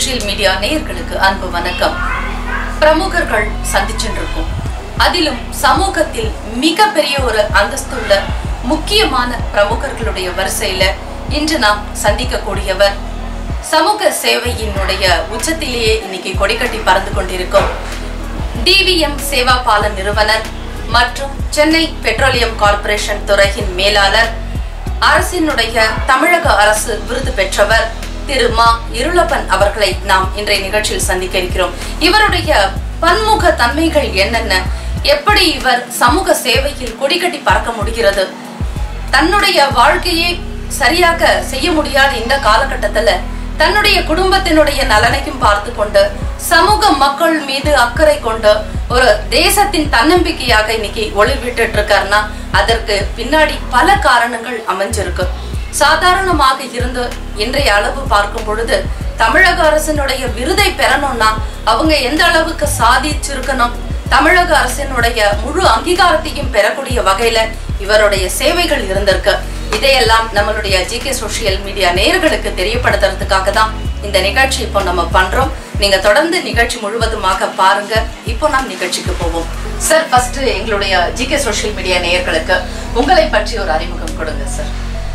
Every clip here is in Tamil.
சோஷியல் மீடியா நேயர்களுக்கு அன்பு வணக்கம் பிரமுகர்கள் சந்திச்சுருக்கோம் அதிலும் சமூகத்தில் மிகப்பெரிய ஒரு அந்தஸ்துள்ள முக்கியமான பிரமுகர்களுடைய வரிசையில இன்று நாம் சந்திக்கக்கூடியவர் சமூக சேவையினுடைய உச்சத்திலேயே இன்னைக்கு கொடிக்கட்டி பறந்து கொண்டிருக்கும் டிவிஎம் சேவா பாலன் நிறுவனர் மற்றும் சென்னை பெட்ரோலியம் கார்ப்பரேஷன் துறையின் மேலாளர் அரசினுடைய தமிழக அரசு விருது பெற்றவர் திரு மா இருளப்பன் அவர்களை நாம் இன்றைய நிகழ்ச்சியில் சந்திக்க இருக்கிறோம் இவருடைய பன்முக தன்மைகள் என்னென்ன எப்படி இவர் சமூக சேவையில் கொடிக்கட்டி பறக்க முடிகிறது தன்னுடைய வாழ்க்கையை சரியாக செய்ய முடியாத இந்த காலகட்டத்துல தன்னுடைய குடும்பத்தினுடைய நலனையும் பார்த்து கொண்டு சமூக மக்கள் மீது அக்கறை கொண்டு ஒரு தேசத்தின் தன்னம்பிக்கையாக இன்னைக்கு ஒளிர் விட்டுட்டு இருக்காருன்னா அதற்கு பின்னாடி பல காரணங்கள் அமைஞ்சிருக்கு சாதாரணமாக இருந்து இன்றைய அளவு பார்க்கும் பொழுது தமிழக அரசினுடைய விருதை பெறணும்னா அவங்க எந்த அளவுக்கு சாதிச்சிருக்கணும் தமிழக அரசினுடைய முழு அங்கீகாரத்தையும் பெறக்கூடிய வகையில இவருடைய சேவைகள் இருந்திருக்கு இதையெல்லாம் நம்மளுடைய ஜிகே சோஷியல் மீடியா நேயர்களுக்கு தெரியப்படுத்துறதுக்காக தான் இந்த நிகழ்ச்சி இப்போ நம்ம பண்றோம் நீங்க தொடர்ந்து நிகழ்ச்சி முழுவதுமாக பாருங்க இப்போ நாம் நிகழ்ச்சிக்கு போவோம் சார் ஃபர்ஸ்ட் எங்களுடைய ஜிகே சோஷியல் மீடியா நேயர்களுக்கு உங்களை பற்றி ஒரு அறிமுகம் கொடுங்க சார்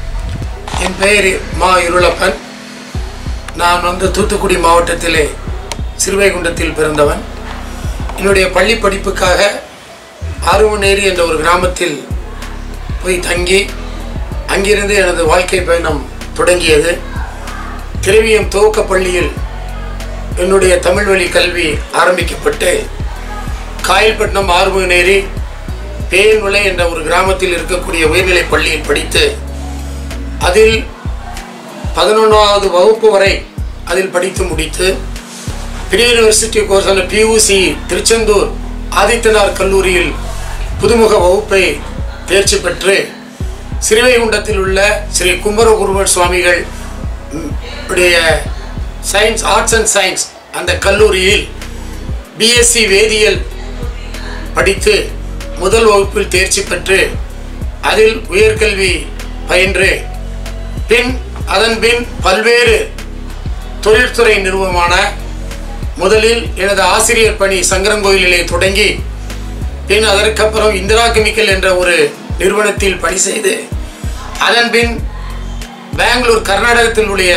என் பெயர் மா இருளப்பன் நான் வந்து தூத்துக்குடி மாவட்டத்திலே சிறுவைகுண்டத்தில் பிறந்தவன் என்னுடைய பள்ளி படிப்புக்காக ஆர்வநேரி என்ற ஒரு கிராமத்தில் போய் தங்கி அங்கிருந்து எனது வாழ்க்கை பயணம் தொடங்கியது திரவியம் துவக்க பள்ளியில் என்னுடைய தமிழ் வழி கல்வி ஆரம்பிக்கப்பட்டு காயல்பட்டினம் ஆர்வநேரி பேயன்விளை என்ற ஒரு கிராமத்தில் இருக்கக்கூடிய உயர்நிலைப் பள்ளியில் படித்து அதில் பதினொன்றாவது வகுப்பு வரை அதில் படித்து முடித்து ப்ரீ யூனிவர்சிட்டி கோர்ஸான பியூசி திருச்செந்தூர் ஆதித்தனார் கல்லூரியில் புதுமுக வகுப்பை தேர்ச்சி பெற்று சிறுவைகுண்டத்தில் உள்ள ஸ்ரீ கும்பரகுருவர் சுவாமிகள் ம், உடைய சயின்ஸ் ஆர்ட்ஸ் அண்ட் சயின்ஸ் அந்த கல்லூரியில் பிஎஸ்சி வேதியியல் படித்து முதல் வகுப்பில் தேர்ச்சி பெற்று அதில் உயர்கல்வி பயின்று பின் அதன் பின் பல்வேறு தொழில்துறை நிறுவனமான முதலில் எனது ஆசிரியர் பணி சங்கரங்கோயிலிலே தொடங்கி பின் அதற்கப்புறம் இந்திரா கெமிக்கல் என்ற ஒரு நிறுவனத்தில் பணி செய்து அதன் பின் பெங்களூர் கர்நாடகத்தில் உள்ள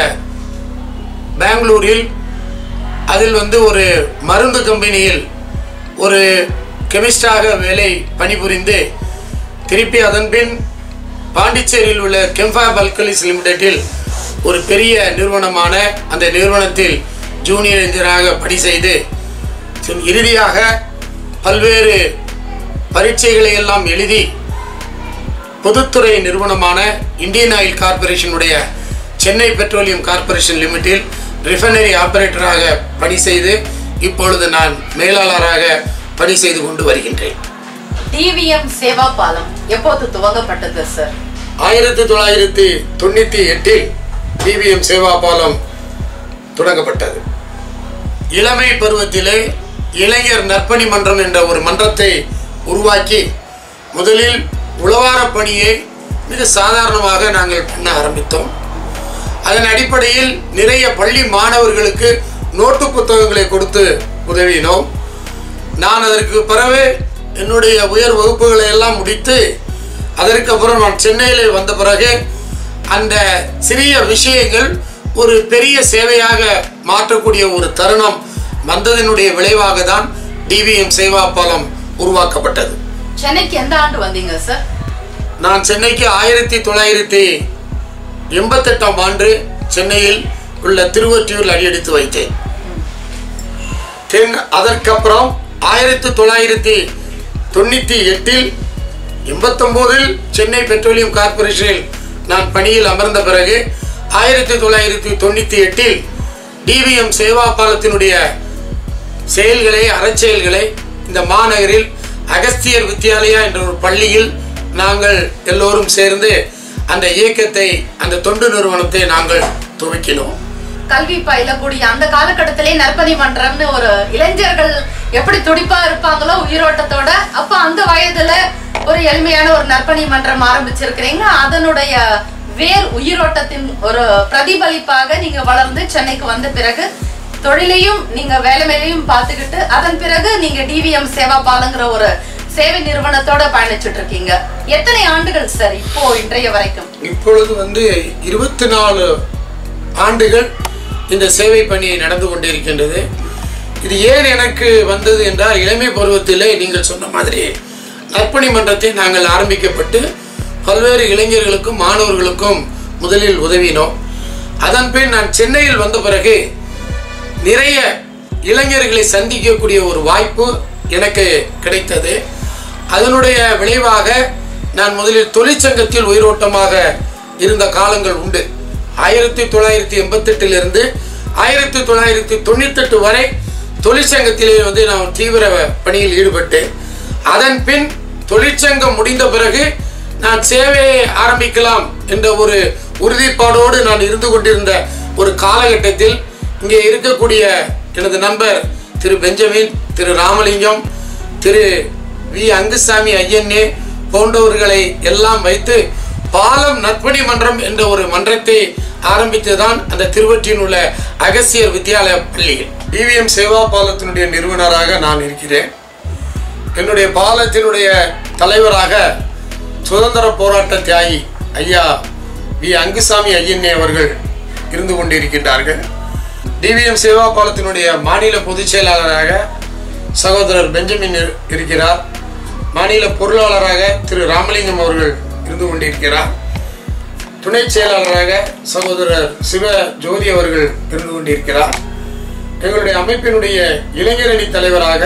பெங்களூரில் அதில் வந்து ஒரு மருந்து கம்பெனியில் ஒரு கெமிஸ்டாக வேலை பணிபுரிந்து திருப்பி அதன் பின் பாண்டிச்சேரியில் உள்ள கெம்பா பல்கலிஸ் லிமிடெட்டில் ஒரு பெரிய நிறுவனமான அந்த நிறுவனத்தில் ஜூனியர் இன்ஜினியராக பணி செய்து பின் இறுதியாக பல்வேறு பரீட்சைகளை எல்லாம் எழுதி பொதுத்துறை நிறுவனமான இந்தியன் ஆயில் கார்ப்பரேஷனுடைய சென்னை பெட்ரோலியம் கார்ப்பரேஷன் லிமிட்டில் ரிஃபைனரி ஆபரேட்டராக பணி செய்து இப்பொழுது நான் மேலாளராக பணி செய்து கொண்டு வருகின்றேன் டிவிஎம் சேவா பாலம் எப்போது துவங்கப்பட்டது சார் ஆயிரத்தி தொள்ளாயிரத்தி தொண்ணூற்றி எட்டில் டிவிஎம் சேவா பாலம் தொடங்கப்பட்டது இளமை பருவத்திலே இளைஞர் நற்பணி மன்றம் என்ற ஒரு மன்றத்தை உருவாக்கி முதலில் உழவார பணியை மிக சாதாரணமாக நாங்கள் பண்ண ஆரம்பித்தோம் அதன் அடிப்படையில் நிறைய பள்ளி மாணவர்களுக்கு நோட்டு புத்தகங்களை கொடுத்து உதவினோம் நான் அதற்கு பிறகு என்னுடைய உயர் வகுப்புகளை எல்லாம் முடித்து அதற்கப்புறம் நான் சென்னையில் வந்த பிறகு அந்த சிறிய விஷயங்கள் ஒரு பெரிய சேவையாக மாற்றக்கூடிய ஒரு தருணம் வந்ததனுடைய விளைவாக தான் டிவிஎம் சேவா பாலம் உருவாக்கப்பட்டது சென்னைக்கு எந்த ஆண்டு வந்தீங்க சார் நான் சென்னைக்கு ஆயிரத்தி தொள்ளாயிரத்தி எண்பத்தெட்டாம் ஆண்டு சென்னையில் உள்ள திருவொற்றியூரில் அடியெடுத்து வைத்தேன் தென் அதற்கப்புறம் ஆயிரத்தி தொள்ளாயிரத்தி தொண்ணூற்றி எட்டில் எண்பத்தொம்போதில் சென்னை பெட்ரோலியம் கார்ப்பரேஷனில் நான் பணியில் அமர்ந்த பிறகு ஆயிரத்தி தொள்ளாயிரத்தி தொண்ணூற்றி எட்டில் டிவிஎம் சேவா பாலத்தினுடைய செயல்களை அறச்செயல்களை இந்த மாநகரில் அகஸ்தியர் வித்யாலயா என்ற ஒரு பள்ளியில் நாங்கள் எல்லோரும் சேர்ந்து அந்த இயக்கத்தை அந்த தொண்டு நிறுவனத்தை நாங்கள் துவக்கினோம் கல்வி பயிலக்கூடிய அந்த காலகட்டத்திலே நற்பணி மன்றம்னு ஒரு இளைஞர்கள் எப்படி துடிப்பா இருப்பாங்களோ உயிரோட்டத்தோட அப்ப அந்த வயதுல ஒரு எளிமையான ஒரு நற்பணி மன்றம் ஆரம்பிச்சிருக்கிறீங்க அதனுடைய வேர் உயிரோட்டத்தின் ஒரு பிரதிபலிப்பாக நீங்க வளர்ந்து சென்னைக்கு வந்த பிறகு தொழிலையும் நீங்க வேலைமையையும் பார்த்துக்கிட்டு அதன் பிறகு நீங்க டிவிஎம் சேவா பாலங்கிற ஒரு சேவை நிறுவனத்தோட பயணிச்சுட்டு இருக்கீங்க எத்தனை ஆண்டுகள் சார் இப்போ இன்றைய வரைக்கும் இப்பொழுது வந்து இருபத்தி நாலு ஆண்டுகள் இந்த சேவை பணி நடந்து கொண்டிருக்கின்றது இது ஏன் எனக்கு வந்தது என்றால் இளமை பருவத்திலே நீங்கள் சொன்ன மாதிரி நற்பணி மன்றத்தை நாங்கள் ஆரம்பிக்கப்பட்டு பல்வேறு இளைஞர்களுக்கும் மாணவர்களுக்கும் முதலில் உதவினோம் அதன் பின் நான் சென்னையில் வந்த பிறகு நிறைய இளைஞர்களை சந்திக்கக்கூடிய ஒரு வாய்ப்பு எனக்கு கிடைத்தது அதனுடைய விளைவாக நான் முதலில் தொழிற்சங்கத்தில் உயிரோட்டமாக இருந்த காலங்கள் உண்டு ஆயிரத்தி தொள்ளாயிரத்தி எண்பத்தெட்டிலிருந்து ஆயிரத்தி தொள்ளாயிரத்தி தொண்ணூத்தெட்டு வரை தொழிற்சங்கத்திலே வந்து நான் தீவிர பணியில் ஈடுபட்டேன் அதன் பின் தொழிற்சங்கம் முடிந்த பிறகு நான் சேவையை ஆரம்பிக்கலாம் என்ற ஒரு உறுதிப்பாடோடு நான் இருந்து கொண்டிருந்த ஒரு காலகட்டத்தில் இங்கே இருக்கக்கூடிய எனது நண்பர் திரு பெஞ்சமின் திரு ராமலிங்கம் திரு வி அங்குசாமி ஐயன்னே போன்றவர்களை எல்லாம் வைத்து பாலம் நற்பணி மன்றம் என்ற ஒரு மன்றத்தை ஆரம்பித்துதான் அந்த திருவற்றியில் உள்ள அகசியர் வித்யாலய பள்ளியில் டிவிஎம் சேவா பாலத்தினுடைய நிறுவனராக நான் இருக்கிறேன் என்னுடைய பாலத்தினுடைய தலைவராக சுதந்திர போராட்ட தியாகி ஐயா வி அங்குசாமி ஐயன்னே அவர்கள் இருந்து கொண்டிருக்கின்றார்கள் டிவிஎம் சேவா பாலத்தினுடைய மாநில பொதுச் செயலாளராக சகோதரர் பெஞ்சமின் இரு- இருக்கிறார் மாநில பொருளாளராக திரு ராமலிங்கம் அவர்கள் இருந்து கொண்டிருக்கிறார் துணை செயலாளராக சகோதரர் சிவ ஜோதி அவர்கள் இருந்து கொண்டிருக்கிறார் எங்களுடைய அமைப்பினுடைய இளைஞரணி தலைவராக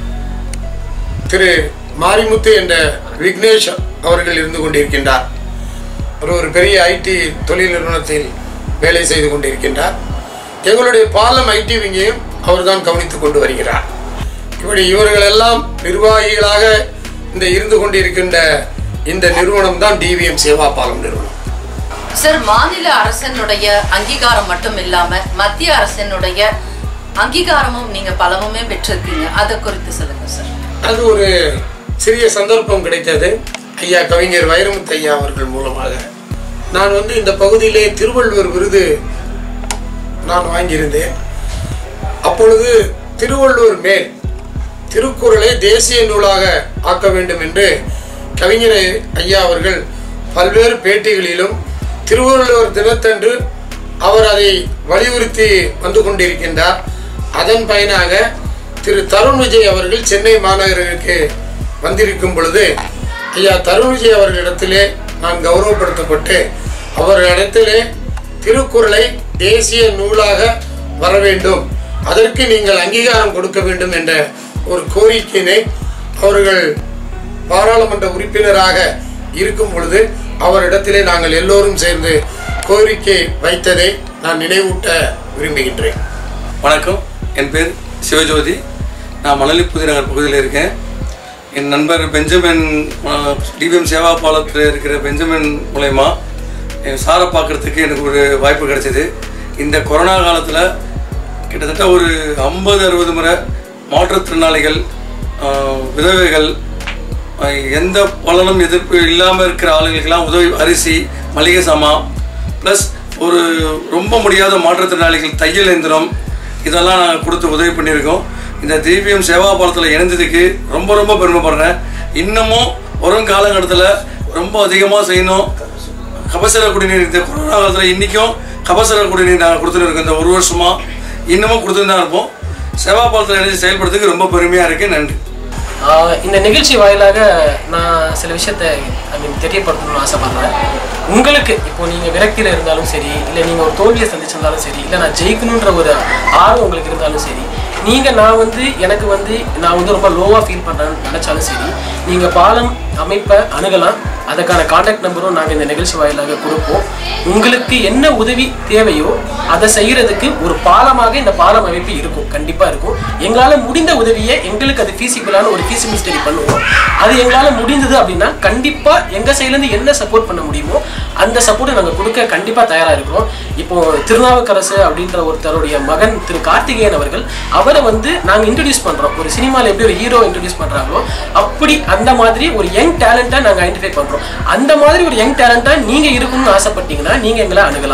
திரு மாரிமுத்து என்ற விக்னேஷ் அவர்கள் இருந்து கொண்டிருக்கின்றார் அவர் ஒரு பெரிய ஐடி தொழில் நிறுவனத்தில் வேலை செய்து கொண்டிருக்கின்றார் எங்களுடைய பாலம் ஐடி விங்கையும் அவர்தான் கவனித்துக் கொண்டு வருகிறார் இப்படி இவர்கள் எல்லாம் நிர்வாகிகளாக இந்த இருந்து கொண்டிருக்கின்ற இந்த நிறுவனம் தான் டிவிஎம் சேவா பாலம் நிறுவனம் சார் மாநில அரசனுடைய அங்கீகாரம் மட்டும் இல்லாம மத்திய அரசனுடைய அங்கீகாரமும் நீங்க பலமுமே பெற்றிருக்கீங்க அதை குறித்து சொல்லுங்க சார் அது ஒரு சிறிய சந்தர்ப்பம் கிடைத்தது ஐயா கவிஞர் வைரமுத்து ஐயா அவர்கள் மூலமாக நான் வந்து இந்த பகுதியிலே திருவள்ளுவர் விருது நான் வாங்கியிருந்தேன் அப்பொழுது திருவள்ளுவர் மேல் திருக்குறளை தேசிய நூலாக ஆக்க வேண்டும் என்று கவிஞர் ஐயா அவர்கள் பல்வேறு பேட்டிகளிலும் திருவள்ளுவர் தினத்தன்று அவர் அதை வலியுறுத்தி வந்து கொண்டிருக்கின்றார் அதன் பயனாக திரு தருண் விஜய் அவர்கள் சென்னை மாநகருக்கு வந்திருக்கும் பொழுது ஐயா தருண் விஜய் அவர்களிடத்திலே நான் கௌரவப்படுத்தப்பட்டு அவர்களிடத்திலே திருக்குறளை தேசிய நூலாக வர வேண்டும் அதற்கு நீங்கள் அங்கீகாரம் கொடுக்க வேண்டும் என்ற ஒரு கோரிக்கையினை அவர்கள் பாராளுமன்ற உறுப்பினராக இருக்கும் பொழுது அவரிடத்திலே நாங்கள் எல்லோரும் சேர்ந்து கோரிக்கை வைத்ததை நான் நினைவூட்ட விரும்புகின்றேன் வணக்கம் என் பேர் சிவஜோதி நான் மணலி புதிநகர் பகுதியில் இருக்கேன் என் நண்பர் பெஞ்சமின் டிவிஎம் சேவா பாலத்தில் இருக்கிற பெஞ்சமின் மூலயமா என் சாரை பார்க்குறதுக்கு எனக்கு ஒரு வாய்ப்பு கிடைச்சிது இந்த கொரோனா காலத்தில் கிட்டத்தட்ட ஒரு ஐம்பது அறுபது முறை மாற்றுத்திறனாளிகள் ஆஹ், விதவைகள் ஆஹ், எந்த பலனும் எதிர்ப்பு இல்லாமல் இருக்கிற ஆளுங்களுக்கெல்லாம் உதவி அரிசி மளிகை சாமான் ப்ளஸ் ஒரு ரொம்ப முடியாத மாற்றுத்திறனாளிகள் தையல் எந்திரம் இதெல்லாம் நாங்கள் கொடுத்து உதவி பண்ணியிருக்கோம் இந்த தீபியம் சேவா பாலத்தில் இணைந்ததுக்கு ரொம்ப ரொம்ப பெருமைப்படுறேன் இன்னமும் வரும் காலகட்டத்தில் ரொம்ப அதிகமாக செய்யணும் கபசர குடிநீர் இந்த கொரோனா காலத்தில் இன்றைக்கும் கபசர குடிநீர் நாங்கள் கொடுத்துட்டு இருக்கோம் இந்த ஒரு வருஷமாக இன்னமும் கொடுத்துட்டு தான் இருப்போம் சேவா பாலத்தில் இணைஞ்சு செயல்படுறதுக்கு ரொம்ப பெருமையாக இருக்குது நன்றி ஆஹ் இந்த நிகழ்ச்சி வாயிலாக நான் சில விஷயத்தை ஐ மீன் தெரியப்படுத்தணும்னு ஆசைப்படுறேன் உங்களுக்கு இப்போ நீங்கள் விரக்தியில் இருந்தாலும் சரி இல்லை நீங்கள் ஒரு தோல்வியை சந்திச்சிருந்தாலும் சரி இல்லை நான் ஜெயிக்கணுன்ற ஒரு ஆர்வம் உங்களுக்கு இருந்தாலும் சரி நீங்கள் நான் வந்து எனக்கு வந்து நான் வந்து ரொம்ப லோவாக ஃபீல் பண்ணுறேன்னு நினச்சாலும் சரி நீங்கள் பாலம் அமைப்பை அணுகலாம் அதுக்கான காண்டாக்ட் நம்பரும் நாங்கள் இந்த நிகழ்ச்சி வாயிலாக கொடுப்போம் உங்களுக்கு என்ன உதவி தேவையோ அதை செய்யறதுக்கு ஒரு பாலமாக இந்த பாலம் அமைப்பு இருக்கும் கண்டிப்பாக இருக்கும் எங்களால் முடிந்த உதவியை எங்களுக்கு அது ஃபீஸிபிளான ஒரு ஃபீஸிபிள் ஸ்டடி பண்ணுவோம் அது எங்களால் முடிந்தது அப்படின்னா கண்டிப்பாக எங்கள் சைட்லேருந்து என்ன சப்போர்ட் பண்ண முடியுமோ அந்த சப்போர்ட்டை நாங்கள் கொடுக்க கண்டிப்பாக தயாராக இருக்கிறோம் இப்போ திருநாவுக்கரசு அப்படின்ற ஒருத்தருடைய மகன் திரு கார்த்திகேயன் அவர்கள் அவரை வந்து நாங்கள் இன்ட்ரடியூஸ் பண்ணுறோம் ஒரு சினிமாவில் எப்படி ஒரு ஹீரோ இன்ட்ரடியூஸ் பண்ணுறாங்களோ அப்படி அந்த மாதிரி ஒரு யங் டேலண்ட்டை நாங்கள் ஐடென்டிஃபை பண்ணுறோம் அந்த மாதிரி ஒரு யங் டேலண்ட்டாக நீங்கள் இருக்கணும்னு ஆசைப்பட்டீங்கன்னா நீங்கள் எங்களை அணுகலாம்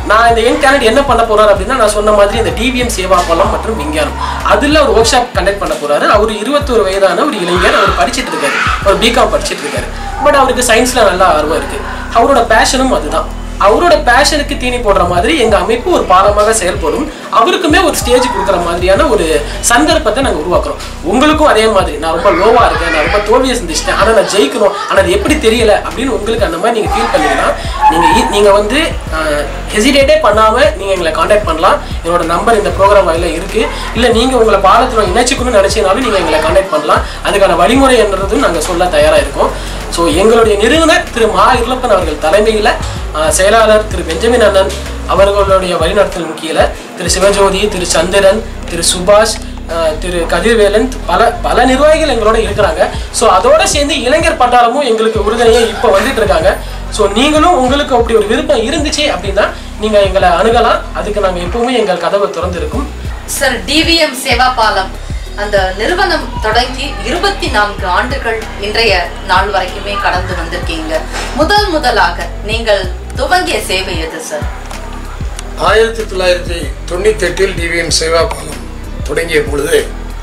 நான் இந்த யங் டேலண்ட் என்ன பண்ண போறாரு அப்படின்னா நான் சொன்ன மாதிரி இந்த டிவிஎம் சேவா பலம் மற்றும் விஞ்ஞானம் அதுல ஒரு ஒர்க் ஷாப் கண்டக்ட் பண்ண போறாரு அவர் இருபத்தொரு வயதான ஒரு இளைஞர் அவர் படிச்சிட்டு இருக்காரு அவர் பிகாம் படிச்சிட்டு இருக்காரு பட் அவருக்கு சயின்ஸ்ல நல்ல ஆர்வம் இருக்கு அவரோட பேஷனும் அதுதான் அவரோட பேஷனுக்கு தீனி போடுற மாதிரி எங்க அமைப்பு ஒரு பாலமாக செயல்படும் அவருக்குமே ஒரு ஸ்டேஜ் கொடுக்குற மாதிரியான ஒரு சந்தர்ப்பத்தை நாங்க உருவாக்குறோம் உங்களுக்கும் அதே மாதிரி நான் ரொம்ப லோவா இருக்கேன் நான் ரொம்ப தோல்வியை சந்திச்சிட்டேன் ஆனா நான் ஜெயிக்கணும் ஆனா அது எப்படி தெரியல அப்படின்னு உங்களுக்கு அந்த மாதிரி நீங்க ஃபீல் பண்ணீங்கன்னா நீங்க இ- நீங்க வந்து ஹெசிடேட்டே பண்ணாம நீங்க எங்களை காண்டாக்ட் பண்ணலாம் என்னோட நம்பர் இந்த ப்ரோக்ராம் வாயில இருக்கு இல்ல நீங்க உங்களை பாலத்துல இணைச்சிக்கணும்னு நினைச்சீங்கனாலும் நீங்க எங்களை காண்டாக்ட் பண்ணலாம் அதுக்கான வழிமுறை என்றதும் நாங்க சொல்ல தயாரா இருக்கோம் ஸோ எங்களுடைய நிறுவனர் திரு மா இருளப்பன் அவர்கள் தலைமையில் செயலாளர் திரு பெஞ்சமின் அண்ணன் அவர்களுடைய வழிநடத்தல் முக்கியில திரு சிவஜோதி திரு சந்திரன் திரு சுபாஷ் ஆஹ் திரு கதிர்வேலன் பல பல நிர்வாகிகள் எங்களோட இருக்கிறாங்க ஸோ அதோட சேர்ந்து இளைஞர் பட்டாளமும் எங்களுக்கு உறுதுணையா இப்போ வந்துட்டு இருக்காங்க ஸோ நீங்களும் உங்களுக்கு அப்படி ஒரு விருப்பம் இருந்துச்சு அப்படின்னா நீங்க எங்களை அணுகலாம் அதுக்கு நாங்க எப்பவுமே எங்கள் கதவு திறந்து இருக்கும் சார் டிவிஎம் சேவா பாலம் அந்த நிறுவனம் தொடங்கி இருபத்தி நான்கு ஆண்டுகள் இன்றைய நாள் வரைக்குமே கடந்து வந்திருக்கீங்க முதல் முதலாக நீங்கள் துவங்கிய சேவை எது சார் ஆயிரத்தி தொள்ளாயிரத்தி தொண்ணூத்தி எட்டில் டிவிஎம் சேவா பாலம் தொடங்கிய பொழுது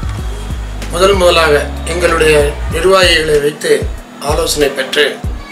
முதல் முதலாக எங்களுடைய நிர்வாகிகளை வைத்து ஆலோசனை பெற்று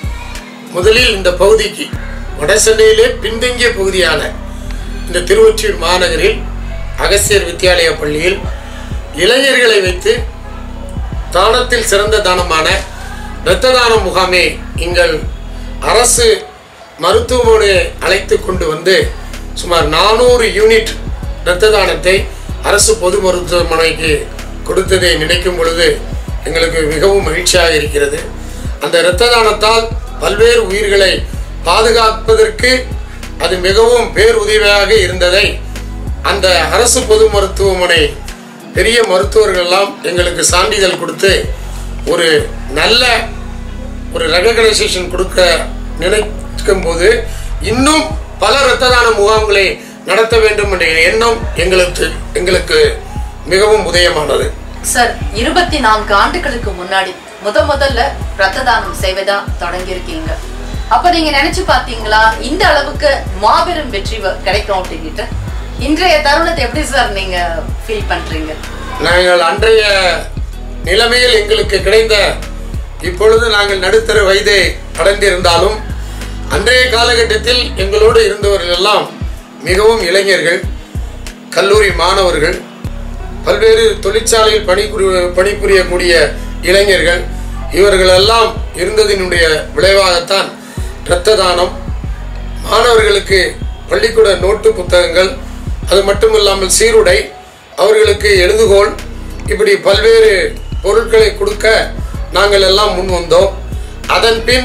முதலில் இந்த பகுதிக்கு வடசென்னையிலே பின்தங்கிய பகுதியான இந்த திருவொற்றியூர் மாநகரில் அகசியர் வித்யாலய பள்ளியில் இளைஞர்களை வைத்து தானத்தில் சிறந்த தானமான இரத்த தான முகாமை எங்கள் அரசு மருத்துவமனையை அழைத்து கொண்டு வந்து சுமார் நானூறு யூனிட் இரத்த தானத்தை அரசு பொது மருத்துவமனைக்கு கொடுத்ததை நினைக்கும் பொழுது எங்களுக்கு மிகவும் மகிழ்ச்சியாக இருக்கிறது அந்த இரத்த தானத்தால் பல்வேறு உயிர்களை பாதுகாப்பதற்கு அது மிகவும் பேருதவியாக இருந்ததை அந்த அரசு பொது மருத்துவமனை பெரிய மருத்துவர்கள் எல்லாம் எங்களுக்கு சான்றிதழ் கொடுத்து ஒரு நல்ல ஒரு ரெகக்னைசேஷன் கொடுக்க நினைக்கும் போது இன்னும் பல இரத்த தான முகாம்களை நடத்த வேண்டும் என்ற எண்ணம் எங்களுக்கு எங்களுக்கு மிகவும் உதயமானது சார் இருபத்தி நான்கு ஆண்டுகளுக்கு முன்னாடி முத முதல்ல ரத்த தானம் சேவை தான் தொடங்கியிருக்கீங்க அப்ப நீங்க நினைச்சு பாத்தீங்களா இந்த அளவுக்கு மாபெரும் வெற்றி வ- கிடைக்கும் அப்படின்ட்டு இன்றைய தருணத்தை எப்படி சார் நீங்க ஃபீல் பண்றீங்க நாங்கள் அன்றைய நிலைமையில் எங்களுக்கு கிடைத்த இப்பொழுது நாங்கள் நடுத்தர வயதை அடைந்திருந்தாலும் அன்றைய காலகட்டத்தில் எங்களோடு இருந்தவர்கள் எல்லாம் மிகவும் இளைஞர்கள் கல்லூரி மாணவர்கள் பல்வேறு தொழிற்சாலையில் பணிபுரி பணிபுரியக்கூடிய இளைஞர்கள் இவர்களெல்லாம் இருந்ததினுடைய விளைவாகத்தான் இரத்த தானம் மாணவர்களுக்கு பள்ளிக்கூட நோட்டு புத்தகங்கள் அது மட்டும் இல்லாமல் சீருடை அவர்களுக்கு எழுதுகோல் இப்படி பல்வேறு பொருட்களை கொடுக்க நாங்கள் எல்லாம் முன் வந்தோம் அதன் பின்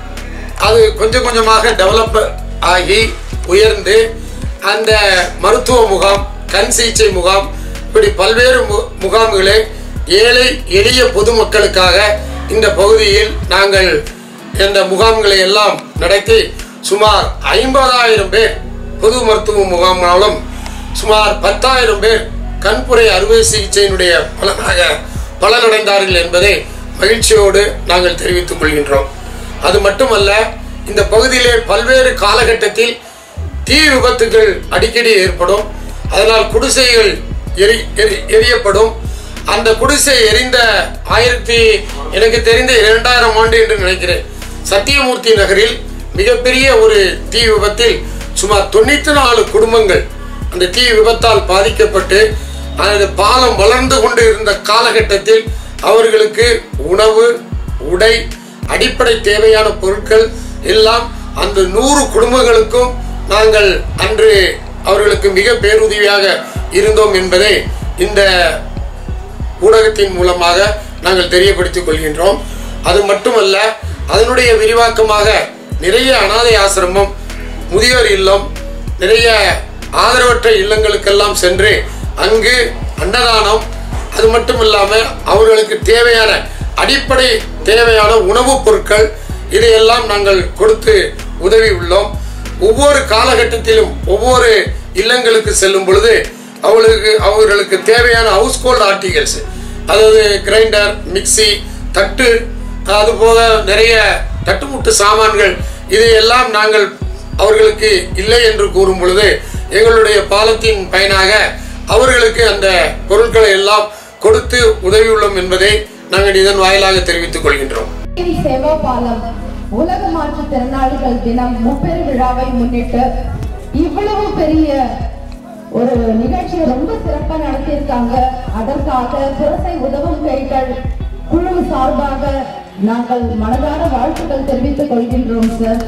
அது கொஞ்சம் கொஞ்சமாக டெவலப் ஆகி உயர்ந்து அந்த மருத்துவ முகாம் கண் சிகிச்சை முகாம் இப்படி பல்வேறு மு முகாம்களை ஏழை எளிய பொதுமக்களுக்காக இந்த பகுதியில் நாங்கள் இந்த முகாம்களை எல்லாம் நடத்தி சுமார் ஐம்பதாயிரம் பேர் பொது மருத்துவ முகாம்னாலும் சுமார் பத்தாயிரம் பேர் கண்புரை அறுவை சிகிச்சையினுடைய பலனாக பலனடைந்தார்கள் என்பதை மகிழ்ச்சியோடு நாங்கள் தெரிவித்துக் கொள்கின்றோம் அது மட்டுமல்ல இந்த பகுதியிலே பல்வேறு காலகட்டத்தில் தீ விபத்துகள் அடிக்கடி ஏற்படும் அதனால் குடிசைகள் எரி எரி- எரியப்படும் அந்த குடிசை எரிந்த ஆயிரத்தி எனக்கு தெரிந்த இரண்டாயிரம் ஆண்டு என்று நினைக்கிறேன் சத்தியமூர்த்தி நகரில் மிகப்பெரிய ஒரு தீ விபத்தில் சுமார் தொண்ணூத்தி நாலு குடும்பங்கள் அந்த தீ விபத்தால் பாதிக்கப்பட்டு அந்த பாலம் வளர்ந்து கொண்டு இருந்த காலகட்டத்தில் அவர்களுக்கு உணவு உடை அடிப்படை தேவையான பொருட்கள் எல்லாம் அந்த நூறு குடும்பங்களுக்கும் நாங்கள் அன்று அவர்களுக்கு மிக பேருதவியாக இருந்தோம் என்பதை இந்த ஊடகத்தின் மூலமாக நாங்கள் தெரியப்படுத்திக் கொள்கின்றோம் அது மட்டுமல்ல அதனுடைய விரிவாக்கமாக நிறைய அனாதை ஆசிரமம் முதியோர் இல்லம் நிறைய ஆதரவற்ற இல்லங்களுக்கெல்லாம் சென்று அங்கு அன்னதானம் அது மட்டும் இல்லாமல் அவர்களுக்கு தேவையான அடிப்படை தேவையான உணவுப் பொருட்கள் இதையெல்லாம் நாங்கள் கொடுத்து உதவி உள்ளோம் ஒவ்வொரு காலகட்டத்திலும் ஒவ்வொரு இல்லங்களுக்கு செல்லும் பொழுது அவர்களுக்கு அவர்களுக்கு தேவையான ஹவுஸ் ஹோல்ட் ஆர்டிகல்ஸ் அதாவது கிரைண்டர் மிக்ஸி தட்டு அதுபோக நிறைய தட்டுமுட்டு சாமான்கள் இதையெல்லாம் நாங்கள் அவர்களுக்கு இல்லை என்று கூறும் பொழுது எங்களுடைய பாலத்தின் பயனாக அவர்களுக்கு அந்த பொருட்களை எல்லாம் கொடுத்து உதவியுள்ளோம் என்பதை நாங்கள் இதன் வாயிலாக தெரிவித்துக் கொள்கின்றோம் தேனி சேவா பாலம் உலக மாற்றுத்திறனாளிகள் தினம் முப்பெரு விழாவை முன்னிட்டு இவ்வளவு பெரிய ஒரு நிகழ்ச்சியை ரொம்ப சிறப்பா நடத்தியிருக்காங்க அதற்காக புரசை உதவும் கைகள் குழு சார்பாக நாங்கள் மனதார வாழ்த்துக்கள் தெரிவித்துக் கொள்கின்றோம் சார்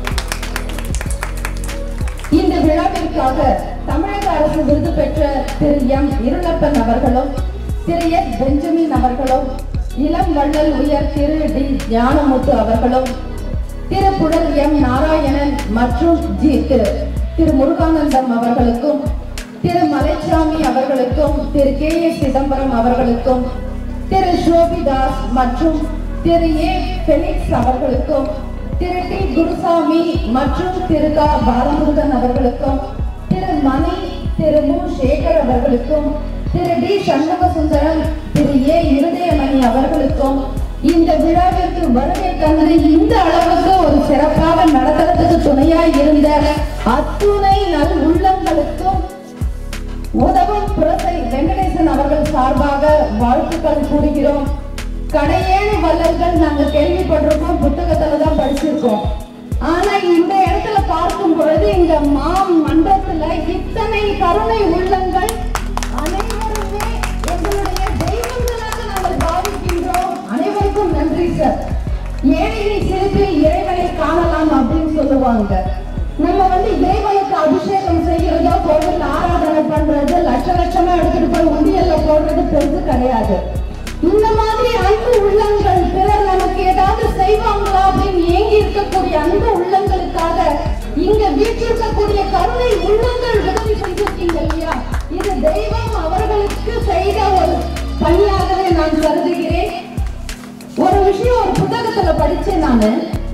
இந்த விழாவிற்காக தமிழக அரசு விருது பெற்ற திரு எம் இருளப்பன் அவர்களும் திரு எஸ் பெஞ்சமின் அவர்களும் இளம் வள்ளல் உயர் திரு டி ஞானமுத்து அவர்களும் திரு புழல் எம் நாராயணன் மற்றும் ஜி திரு திரு முருகானந்தம் அவர்களுக்கும் திரு மலைச்சாமி அவர்களுக்கும் திரு கே ஏ சிதம்பரம் அவர்களுக்கும் திரு ஷோபிதாஸ் மற்றும் திரு ஏ பெலிக்ஸ் அவர்களுக்கும் திரு டி குருசாமி மற்றும் திரு க பாலமுருகன் அவர்களுக்கும் திரு மணி திரு மு சேகர் அவர்களுக்கும் திரு டி சண்முக சுந்தரம் திரு ஏ இருதயமணி அவர்களுக்கும் இந்த விழாவிற்கு வருகை தந்து இந்த அளவுக்கு ஒரு சிறப்பாக நடத்துறதுக்கு துணையாய் இருந்த அத்துணை நல் உள்ளங்களுக்கும் உதவும் புரசை வெங்கடேசன் அவர்கள் சார்பாக வாழ்த்துக்கள் கூறுகிறோம் கடையேழு வள்ளல்கள் நாங்க கேள்விப்பட்டிருக்கோம் புத்தகத்துல தான் படிச்சிருக்கோம் ஆனா இந்த இடத்துல பார்க்கும் பொழுது இந்த மா மன்றத்துல இத்தனை கருணை உள்ளங்கள் அனைவருமே எங்களுடைய தெய்வங்களாக நாங்கள் பாவிக்கின்றோம் அனைவருக்கும் நன்றி சார் ஏழையின் சிரிப்பில் இறைவனை காணலாம் அப்படின்னு சொல்லுவாங்க நம்ம வந்து இறைவனுக்கு அபிஷேகம் செய்யறதோ கோவில் ஆராதனை பண்றது லட்ச லட்சமா எடுத்துட்டு போய் உண்டியல்ல போடுறது பெருசு கிடையாது இந்த மாதிரி அன்பு உள்ளங்கள் பிறர் நமக்கு ஏதாவது செய்வாங்களா அப்படின்னு ஏங்கி இருக்கக்கூடிய அன்பு உள்ளங்களுக்காக இங்க வீற்றிருக்கக்கூடிய கருணை உள்ளங்கள் உதவி செஞ்சிருக்கீங்க இல்லையா இது தெய்வம் அவர்களுக்கு செய்த ஒரு பணியாகவே நான் கருதுகிறேன் ஒரு விஷயம் ஒரு புத்தகத்துல படிச்சேன் நானு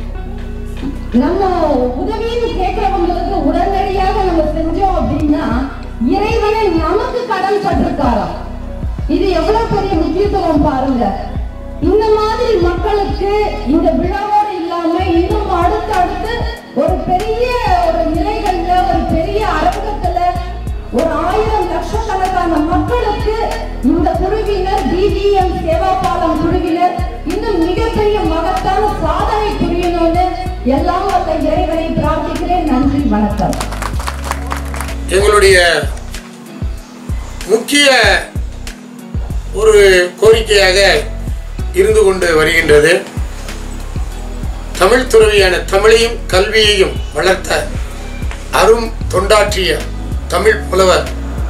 நம்ம உதவின்னு கேட்கிறவங்களுக்கு உடனடியாக நம்ம செஞ்சோம் அப்படின்னா இறைவனை நமக்கு கடன் பட்டிருக்காராம் இது எவ்வளவு பெரிய முக்கியத்துவம் பாருங்க இந்த மாதிரி மக்களுக்கு இந்த விழாவோடு இல்லாம இன்னும் அடுத்து அடுத்து ஒரு பெரிய ஒரு நிலைகள்ல ஒரு பெரிய அரங்கத்துல ஒரு ஆயிரம் லட்சக்கணக்கான மக்களுக்கு இந்த குழுவினர் டிஜிஎம் சேவா பாலம் குழுவினர் இன்னும் மிகப்பெரிய மகத்தான சாதனை புரியணும்னு எல்லாம் வல்ல இறைவனை பிரார்த்திக்கிறேன் நன்றி வணக்கம் எங்களுடைய முக்கிய ஒரு கோரிக்கையாக இருந்து கொண்டு வருகின்றது தமிழ் துறவியான தமிழையும் கல்வியையும் வளர்த்த அரும் தொண்டாற்றிய தமிழ் புலவர்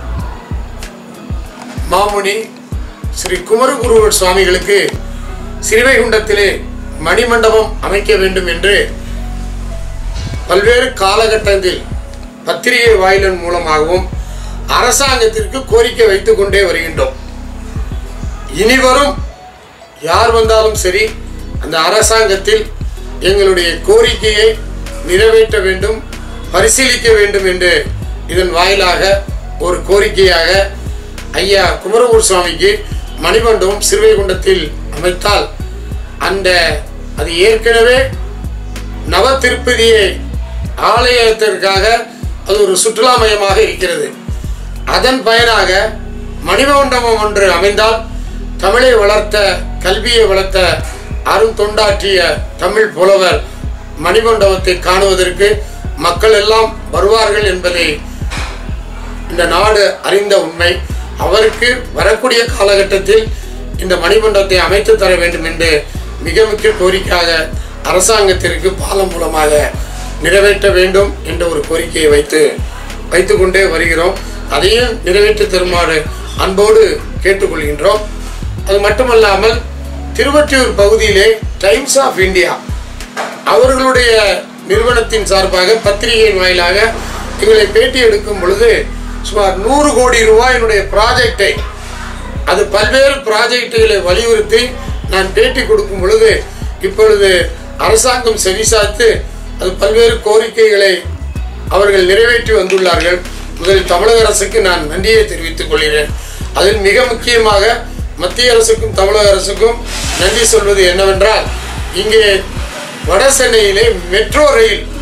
மாமுனி ஸ்ரீ குமரகுருவர் சுவாமிகளுக்கு சிறுவைகுண்டத்திலே மணிமண்டபம் அமைக்க வேண்டும் என்று பல்வேறு காலகட்டத்தில் பத்திரிகை வாயிலின் மூலமாகவும் அரசாங்கத்திற்கு கோரிக்கை வைத்துக் கொண்டே வருகின்றோம் இனிவரும் யார் வந்தாலும் சரி அந்த அரசாங்கத்தில் எங்களுடைய கோரிக்கையை நிறைவேற்ற வேண்டும் பரிசீலிக்க வேண்டும் என்று இதன் வாயிலாக ஒரு கோரிக்கையாக ஐயா குமரகுரு சுவாமிக்கு மணிமண்டபம் சிறுவைகுண்டத்தில் அமைத்தால் அந்த அது ஏற்கனவே நவ திருப்பதியை ஆலயத்திற்காக அது ஒரு சுற்றுலா மையமாக இருக்கிறது அதன் பயனாக மணிமண்டபம் ஒன்று அமைந்தால் தமிழை வளர்த்த கல்வியை வளர்த்த அரும் தொண்டாற்றிய தமிழ் புலவர் மணிமண்டபத்தை காணுவதற்கு மக்கள் எல்லாம் வருவார்கள் என்பதை இந்த நாடு அறிந்த உண்மை அவருக்கு வரக்கூடிய காலகட்டத்தில் இந்த மணிமண்டபத்தை அமைத்து தர வேண்டும் என்று மிக முக்கிய கோரிக்கையாக அரசாங்கத்திற்கு பாலம் மூலமாக நிறைவேற்ற வேண்டும் என்ற ஒரு கோரிக்கையை வைத்து வைத்துக்கொண்டே வருகிறோம் அதையும் நிறைவேற்றி தருமாறு அன்போடு கேட்டுக்கொள்கின்றோம் அது மட்டுமல்லாமல் திருவற்றியூர் பகுதியிலே டைம்ஸ் ஆஃப் இந்தியா அவர்களுடைய நிறுவனத்தின் சார்பாக பத்திரிகையின் வாயிலாக எங்களை பேட்டி எடுக்கும் பொழுது சுமார் நூறு கோடி ரூபாயினுடைய ப்ராஜெக்டை அது பல்வேறு ப்ராஜெக்டுகளை வலியுறுத்தி நான் பேட்டி கொடுக்கும் பொழுது இப்பொழுது அரசாங்கம் செவிசாய்த்து அது பல்வேறு கோரிக்கைகளை அவர்கள் நிறைவேற்றி வந்துள்ளார்கள் முதலில் தமிழக அரசுக்கு நான் நன்றியை தெரிவித்துக் கொள்கிறேன் அதில் மிக முக்கியமாக மத்திய அரசுக்கும் தமிழக அரசுக்கும் நன்றி சொல்வது என்னவென்றால் இங்கே வட சென்னையிலே மெட்ரோ ரயில்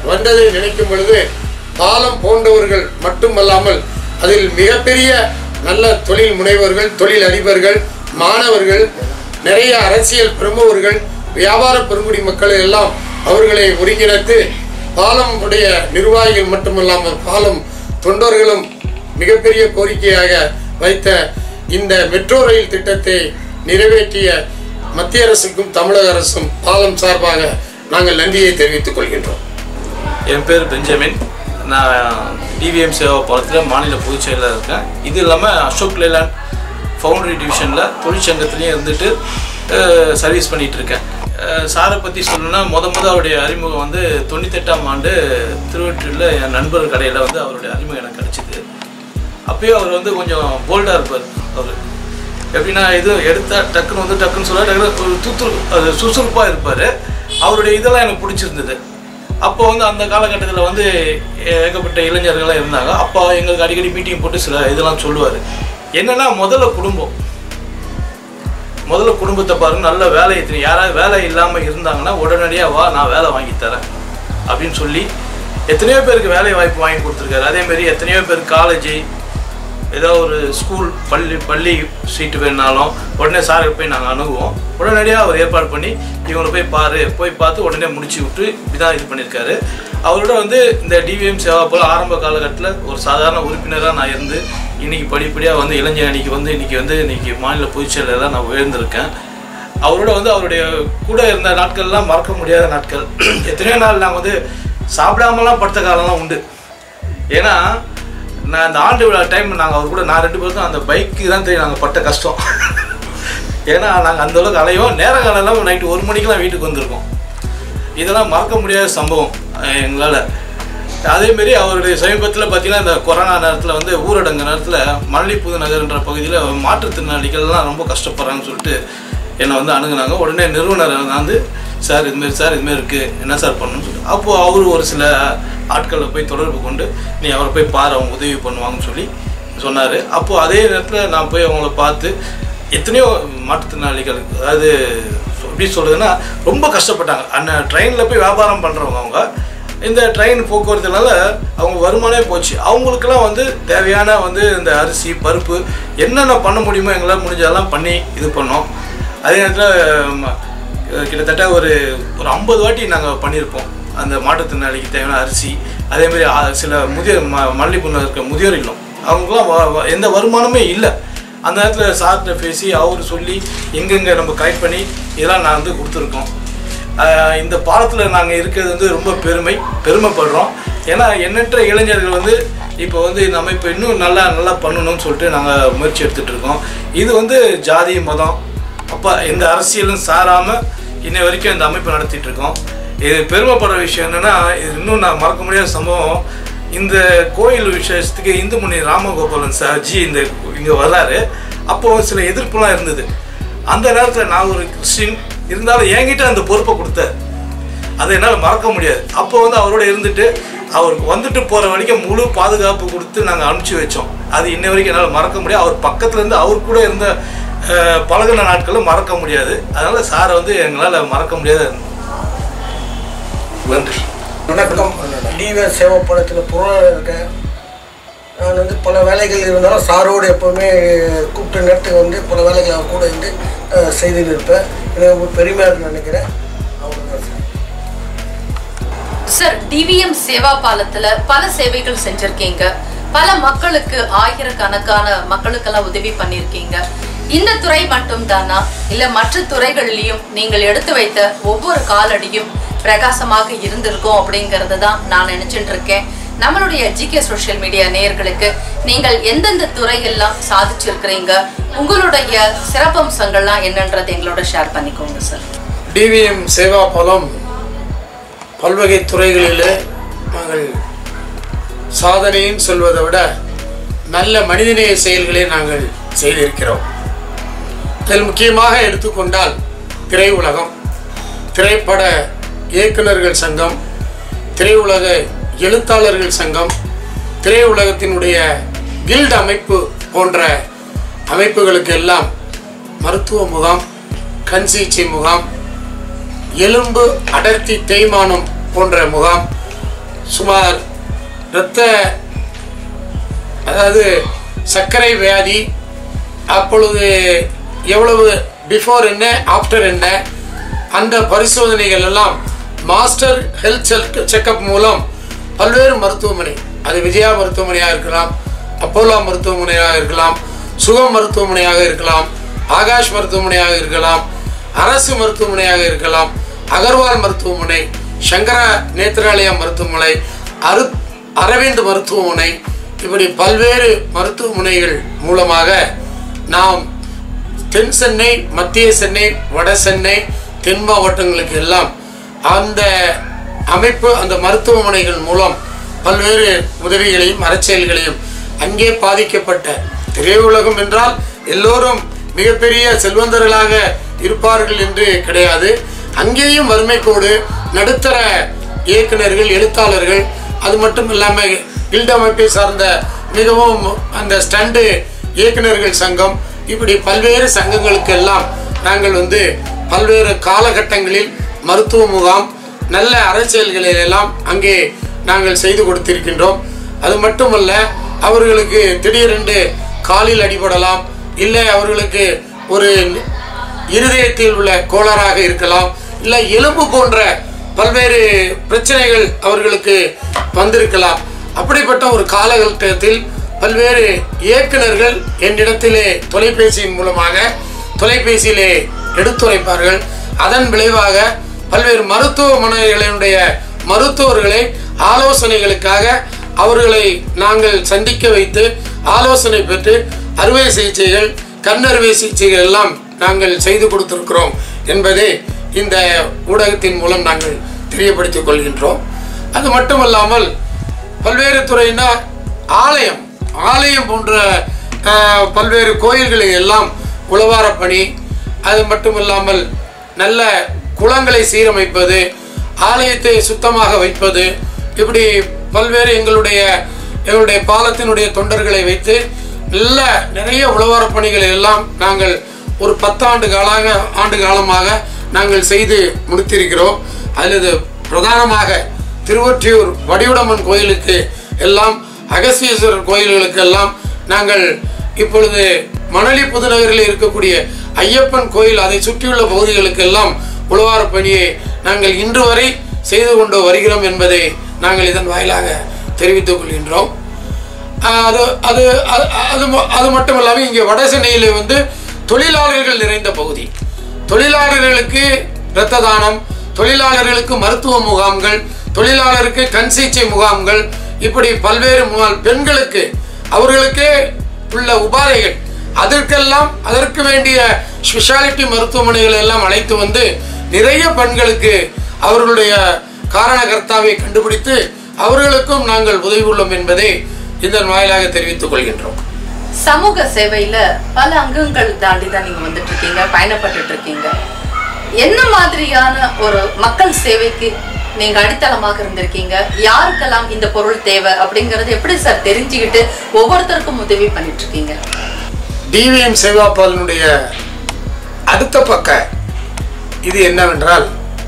வந்ததை நினைக்கும் பொழுது பாலம் போன்றவர்கள் மட்டுமல்லாமல் அதில் மிகப்பெரிய நல்ல தொழில் முனைவர்கள் தொழில் அதிபர்கள் மாணவர்கள் நிறைய அரசியல் பிரமுகர்கள் வியாபார பெருங்குடி மக்கள் எல்லாம் அவர்களை ஒருங்கிணைத்து பாலம் உடைய நிர்வாகிகள் மட்டுமல்லாமல் பாலம் தொண்டர்களும் மிகப்பெரிய கோரிக்கையாக வைத்த இந்த மெட்ரோ ரயில் திட்டத்தை நிறைவேற்றிய மத்திய அரசுக்கும் தமிழக அரசும் பாலம் சார்பாக நாங்கள் நன்றியை தெரிவித்துக் கொள்கின்றோம் என் பேர் பெஞ்சமின் நான் டிவிஎம் சேவா பாலத்தில் மாநில பொதுச் செயலர் இருக்கேன் இது இல்லாமல் அசோக் லேலாண்ட் ஃபவுண்டரி டிவிஷனில் தொழிற்சங்கத்துலேயும் இருந்துட்டு அஹ், சர்வீஸ் பண்ணிகிட்டு இருக்கேன் அஹ், சாரை பற்றி சொல்லணும்னா முத முத அவருடைய அறிமுகம் வந்து தொண்ணூத்தெட்டாம் ஆண்டு திருவொற்றியூரில் என் நண்பர் கடையில் வந்து அவருடைய அறிமுகம் எனக்கு கிடச்சிது அப்பயும் அவர் வந்து கொஞ்சம் போல்டாக இருப்பார் அவர் எப்படின்னா இது எடுத்தா டக்குன்னு வந்து டக்குன்னு சொல்ல டக்குன்னு ஒரு துத்துரு அது சுறுசுறுப்பாக இருப்பார் அவருடைய இதெல்லாம் எனக்கு பிடிச்சிருந்தது அப்போ வந்து அந்த காலகட்டத்தில் வந்து ஏகப்பட்ட இளைஞர்கள்லாம் இருந்தாங்க அப்போ எங்களுக்கு அடிக்கடி மீட்டிங் போட்டு சில இதெல்லாம் சொல்லுவார் என்னன்னா முதல்ல குடும்பம் முதல்ல குடும்பத்தை பாருங்க நல்ல வேலையை தெரியும் யாராவது வேலை இல்லாமல் இருந்தாங்கன்னா உடனடியாக வா நான் வேலை வாங்கி தரேன் அப்படின்னு சொல்லி எத்தனையோ பேருக்கு வேலை வாய்ப்பு வாங்கி கொடுத்துருக்காரு அதே மாதிரி எத்தனையோ பேர் காலேஜ் ஏதோ ஒரு ஸ்கூல் பள்ளி பள்ளி சீட்டு வேணுனாலும் உடனே சாரை போய் நாங்கள் அணுகுவோம் உடனடியாக அவர் ஏற்பாடு பண்ணி இவங்களை போய் பாரு போய் பார்த்து உடனே முடிச்சு விட்டு இப்படிதான் இது பண்ணியிருக்காரு அவரோட வந்து இந்த டிவிஎம் சேவா போல ஆரம்ப காலகட்டத்தில் ஒரு சாதாரண உறுப்பினராக நான் இருந்து இன்னைக்கு படிப்படியாக வந்து இளைஞர் அணிக்கு வந்து இன்னைக்கு வந்து இன்னைக்கு மாநில பொதுச்செயலராக நான் உயர்ந்திருக்கேன் அவரோட வந்து அவருடைய கூட இருந்த நாட்கள்லாம் மறக்க முடியாத நாட்கள் எத்தனையோ நாள் நாங்கள் வந்து சாப்பிடாமலாம் படுத்த காலம்லாம் உண்டு ஏன்னா நான் அந்த ஆண்டு விழா டைம் நாங்கள் அவர் கூட நான் ரெண்டு பேருக்கும் அந்த பைக்கு தான் தெரியும் நாங்கள் பட்ட கஷ்டம் ஏன்னா நாங்கள் அந்த அளவுக்கு அலையோம் நேர காலம் நைட்டு ஒரு மணிக்கெல்லாம் வீட்டுக்கு வந்திருக்கோம் இதெல்லாம் மறக்க முடியாத சம்பவம் எங்களால் அதேமாரி அவருடைய சமீபத்தில் பார்த்தீங்கன்னா இந்த கொரோனா நேரத்தில் வந்து ஊரடங்கு நேரத்தில் மல்லிப்புது நகர்ன்ற பகுதியில் மாற்றுத்திறனாளிகள்லாம் ரொம்ப கஷ்டப்படுறாங்கன்னு சொல்லிட்டு என்னை வந்து அணுகுனாங்க உடனே நிறுவனர் வந்து சார் இதுமாரி சார் இதுமாரி இருக்குது என்ன சார் பண்ணணும்னு சொல்லிட்டு அப்போது அவர் ஒரு சில ஆட்களை போய் தொடர்பு கொண்டு நீ அவரை போய் பாரு அவங்க உதவி பண்ணுவாங்கன்னு சொல்லி சொன்னார் அப்போது அதே நேரத்தில் நான் போய் அவங்கள பார்த்து எத்தனையோ மாற்றுத்திறனாளிகள் அதாவது எப்படி சொல்கிறதுன்னா ரொம்ப கஷ்டப்பட்டாங்க அந்த ட்ரெயினில் போய் வியாபாரம் பண்ணுறவங்க அவங்க இந்த ட்ரெயின் போக்குவரத்துனால அவங்க வருமானமே போச்சு அவங்களுக்கெல்லாம் வந்து தேவையான வந்து இந்த அரிசி பருப்பு என்னென்ன பண்ண முடியுமோ எங்களால் முடிஞ்சதெல்லாம் பண்ணி இது பண்ணோம் அதே நேரத்தில் கிட்டத்தட்ட ஒரு ஒரு ஐம்பது வாட்டி நாங்கள் பண்ணியிருப்போம் அந்த மாற்றுத்திறனாளிக்கு தேவையான அரிசி அதேமாதிரி ஆ- சில முதியோர் ம மல்லிப்புண்ணில் இருக்க முதியோர் இல்லம் அவங்களுக்குலாம் வ- வ- எந்த வருமானமே இல்லை அந்த நேரத்தில் சார்கிட்ட பேசி அவர் சொல்லி எங்கெங்கே நம்ம கலெக்ட் பண்ணி இதெல்லாம் நான் வந்து கொடுத்துருக்கோம் ஆஹ் இந்த பாலத்தில் நாங்கள் இருக்கிறது வந்து ரொம்ப பெருமை பெருமைப்படுறோம் ஏன்னா எண்ணற்ற இளைஞர்கள் வந்து இப்போ வந்து இந்த அமைப்பு இன்னும் நல்லா நல்லா பண்ணணும்னு சொல்லிட்டு நாங்கள் முயற்சி எடுத்துகிட்டு இருக்கோம் இது வந்து ஜாதி மதம் அப்போ எந்த அரசியலும் சாராமல் இன்ன வரைக்கும் இந்த அமைப்பு நடத்திட்டு இருக்கோம் இது பெருமைப்படுற விஷயம் என்னென்னா இது இன்னும் நான் மறக்க முடியாத சம்பவம் இந்த கோயில் விசேஷத்துக்கு இந்துமணி ராமகோபாலன் சார்ஜி இந்த இங்கே வர்றாரு அப்போ சில எதிர்ப்புலாம் இருந்தது அந்த நேரத்தில் நான் ஒரு கிறிஸ்டின் இருந்தாலும் என்கிட்ட அந்த பொறுப்பை கொடுத்தார் அதை என்னால் மறக்க முடியாது அப்போ வந்து அவரோட இருந்துட்டு அவருக்கு வந்துட்டு போகிற வரைக்கும் முழு பாதுகாப்பு கொடுத்து நாங்கள் அனுப்பிச்சி வச்சோம் அது இன்ன வரைக்கும் என்னால் மறக்க முடியாது அவர் பக்கத்துல இருந்து அவர் கூட இருந்த அஹ், பழகுன நாட்களும் மறக்க முடியாது அதனால் சாரை வந்து எங்களால் மறக்க முடியாது நன்றி வணக்கம் டிவிஎஸ் சேவா படத்தில் பொருளாளர் இருக்கேன் நான் வந்து பல வேலைகள் இருந்தாலும் சாரோடு எப்போவுமே கூப்பிட்ட நேரத்துக்கு வந்து பல வேலைகள் அவர் கூட இருந்து அஹ், செய்துட்டு இருப்பேன் எனக்கு ஒரு பெருமையாக இருக்குன்னு நினைக்கிறேன் அவ்வளோதான் சார் சார் டிவிஎம் சேவா பாலத்துல பல சேவைகள் செஞ்சிருக்கீங்க பல மக்களுக்கு ஆயிரக்கணக்கான மக்களுக்கெல்லாம் உதவி பண்ணியிருக்கீங்க இந்த துறை மட்டும் தானா இல்ல மற்ற துறைகள்லயும் நீங்கள் எடுத்து வைத்த ஒவ்வொரு காலடியும் பிரகாசமாக இருந்திருக்கும் அப்படிங்கறது தான் நான் நினைச்சிட்டு இருக்கேன் நம்மளுடைய ஜிகே சோஷியல் மீடியா நேயர்களுக்கு நீங்கள் எந்தெந்த துறையெல்லாம் சாதிச்சிருக்கிறீங்க உங்களுடைய சிறப்பம்சங்கள்லாம் என்னன்றது எங்களோட ஷேர் பண்ணிக்கோங்க சார் டிவிஎம் சேவா பலம் பல்வகை துறைகளிலே நாங்கள் சாதனைன்னு சொல்வதை விட நல்ல மனிதநேய செயல்களை நாங்கள் செய்திருக்கிறோம் இதில் முக்கியமாக எடுத்துக்கொண்டால் திரையுலகம் திரைப்பட இயக்குனர்கள் சங்கம் திரையுலக எழுத்தாளர்கள் சங்கம் திரையுலகத்தினுடைய கில்ட் அமைப்பு போன்ற அமைப்புகளுக்கு எல்லாம் மருத்துவ முகாம் கண் சிகிச்சை முகாம் எலும்பு அடர்த்தி தேய்மானம் போன்ற முகாம் சுமார் இரத்த அதாவது சர்க்கரை வியாதி அப்பொழுது எவ்வளவு பிஃபோர் என்ன ஆஃப்டர் என்ன அந்த பரிசோதனைகள் எல்லாம் மாஸ்டர் ஹெல்த் செக்கப் மூலம் பல்வேறு மருத்துவமனை அது விஜயா மருத்துவமனையாக இருக்கலாம் அப்போலோ மருத்துவமனையாக இருக்கலாம் சுகம் மருத்துவமனையாக இருக்கலாம் ஆகாஷ் மருத்துவமனையாக இருக்கலாம் அரசு மருத்துவமனையாக இருக்கலாம் அகர்வால் மருத்துவமனை சங்கரா நேத்ராலயா மருத்துவமனை அரு அரவிந்த் மருத்துவமனை இப்படி பல்வேறு மருத்துவமனைகள் மூலமாக நாம் தென் சென்னை மத்திய சென்னை வட சென்னை தென் மாவட்டங்களுக்கு எல்லாம் அந்த அமைப்பு அந்த மருத்துவமனைகள் மூலம் பல்வேறு உதவிகளையும் அரசியல்களையும் அங்கே பாதிக்கப்பட்ட திரையுலகம் என்றால் எல்லோரும் மிகப்பெரிய செல்வந்தர்களாக இருப்பார்கள் என்று கிடையாது அங்கேயும் வறுமை கோடு நடுத்தர இயக்குனர்கள் எழுத்தாளர்கள் அது மட்டும் இல்லாமல் கில்ட் அமைப்பை சார்ந்த மிகவும் அந்த ஸ்டண்டு இயக்குனர்கள் சங்கம் இப்படி பல்வேறு சங்கங்களுக்கெல்லாம் நாங்கள் வந்து பல்வேறு காலகட்டங்களில் மருத்துவ முகாம் நல்ல அரசியல்களை எல்லாம் அங்கே நாங்கள் செய்து கொடுத்திருக்கின்றோம் அது மட்டுமல்ல அவர்களுக்கு திடீரென்று காலில் அடிபடலாம் இல்லை அவர்களுக்கு ஒரு இருதயத்தில் உள்ள கோளாறாக இருக்கலாம் இல்லை எலும்பு போன்ற பல்வேறு பிரச்சனைகள் அவர்களுக்கு வந்திருக்கலாம் அப்படிப்பட்ட ஒரு காலகட்டத்தில் பல்வேறு இயக்குனர்கள் என்னிடத்திலே தொலைபேசியின் மூலமாக தொலைபேசியிலே எடுத்துரைப்பார்கள் அதன் விளைவாக பல்வேறு மருத்துவமனைகளினுடைய மருத்துவர்களை ஆலோசனைகளுக்காக அவர்களை நாங்கள் சந்திக்க வைத்து ஆலோசனை பெற்று அறுவை சிகிச்சைகள் கண் அறுவை சிகிச்சைகள் எல்லாம் நாங்கள் செய்து கொடுத்திருக்கிறோம் என்பதை இந்த ஊடகத்தின் மூலம் நாங்கள் தெரியப்படுத்திக் கொள்கின்றோம் அது மட்டுமல்லாமல் பல்வேறு துறையினா ஆலயம் ஆலயம் போன்ற ஆஹ், பல்வேறு கோயில்களை எல்லாம் உழவார பணி அது மட்டுமில்லாமல் நல்ல குளங்களை சீரமைப்பது ஆலயத்தை சுத்தமாக வைப்பது இப்படி பல்வேறு எங்களுடைய எங்களுடைய பாலத்தினுடைய தொண்டர்களை வைத்து நல்ல நிறைய உழவார பணிகளை எல்லாம் நாங்கள் ஒரு பத்தாண்டு காலாக ஆண்டு காலமாக நாங்கள் செய்து முடித்திருக்கிறோம் அதில் இது பிரதானமாக திருவொற்றியூர் வடிவுடம்மன் கோயிலுக்கு எல்லாம் அகஸ்தீஸ்வரர் கோயில்களுக்கெல்லாம் நாங்கள் இப்பொழுது மணலி புதுநகரில் இருக்கக்கூடிய ஐயப்பன் கோயில் அதை சுற்றியுள்ள பகுதிகளுக்கெல்லாம் உழவார பணியை நாங்கள் இன்று வரை செய்து கொண்டு வருகிறோம் என்பதை நாங்கள் இதன் வாயிலாக தெரிவித்துக் கொள்கின்றோம் ஆஹ் அது அது அது- அது ம- அது மட்டும் இல்லாமல் இங்கே வட சென்னையில் வந்து தொழிலாளர்கள் நிறைந்த பகுதி தொழிலாளர்களுக்கு இரத்த தானம் தொழிலாளர்களுக்கு மருத்துவ முகாம்கள் தொழிலாளருக்கு கண் சிகிச்சை முகாம்கள் இப்படி பல்வேறு முகாம் பெண்களுக்கு அவர்களுக்கே உள்ள உபாதைகள் அதற்கெல்லாம் அதற்கு வேண்டிய ஸ்பெஷாலிட்டி மருத்துவமனைகள் எல்லாம் அழைத்து வந்து நிறைய பெண்களுக்கு அவர்களுடைய காரணகர்த்தாவை கண்டுபிடித்து அவர்களுக்கும் நாங்கள் உதவி உள்ளோம் என்பதை இதன் வாயிலாக தெரிவித்துக் கொள்கின்றோம் சமூக சேவையில பல அங்கங்கள் தாண்டி தான் நீங்க வந்துட்டு இருக்கீங்க பயணப்பட்டுட்டு இருக்கீங்க என்ன மாதிரியான ஒரு மக்கள் சேவைக்கு நீங்க அடித்தளமாக இருந்திருக்கீங்க யாருக்கெல்லாம் இந்த பொருள் தேவை அப்படிங்கறது எப்படி சார் தெரிஞ்சுக்கிட்டு ஒவ்வொருத்தருக்கும் உதவி பண்ணிட்டு இருக்கீங்க டிவிஎம் சேவாபாலனுடைய அடுத்த பக்க இது என்னவென்றால்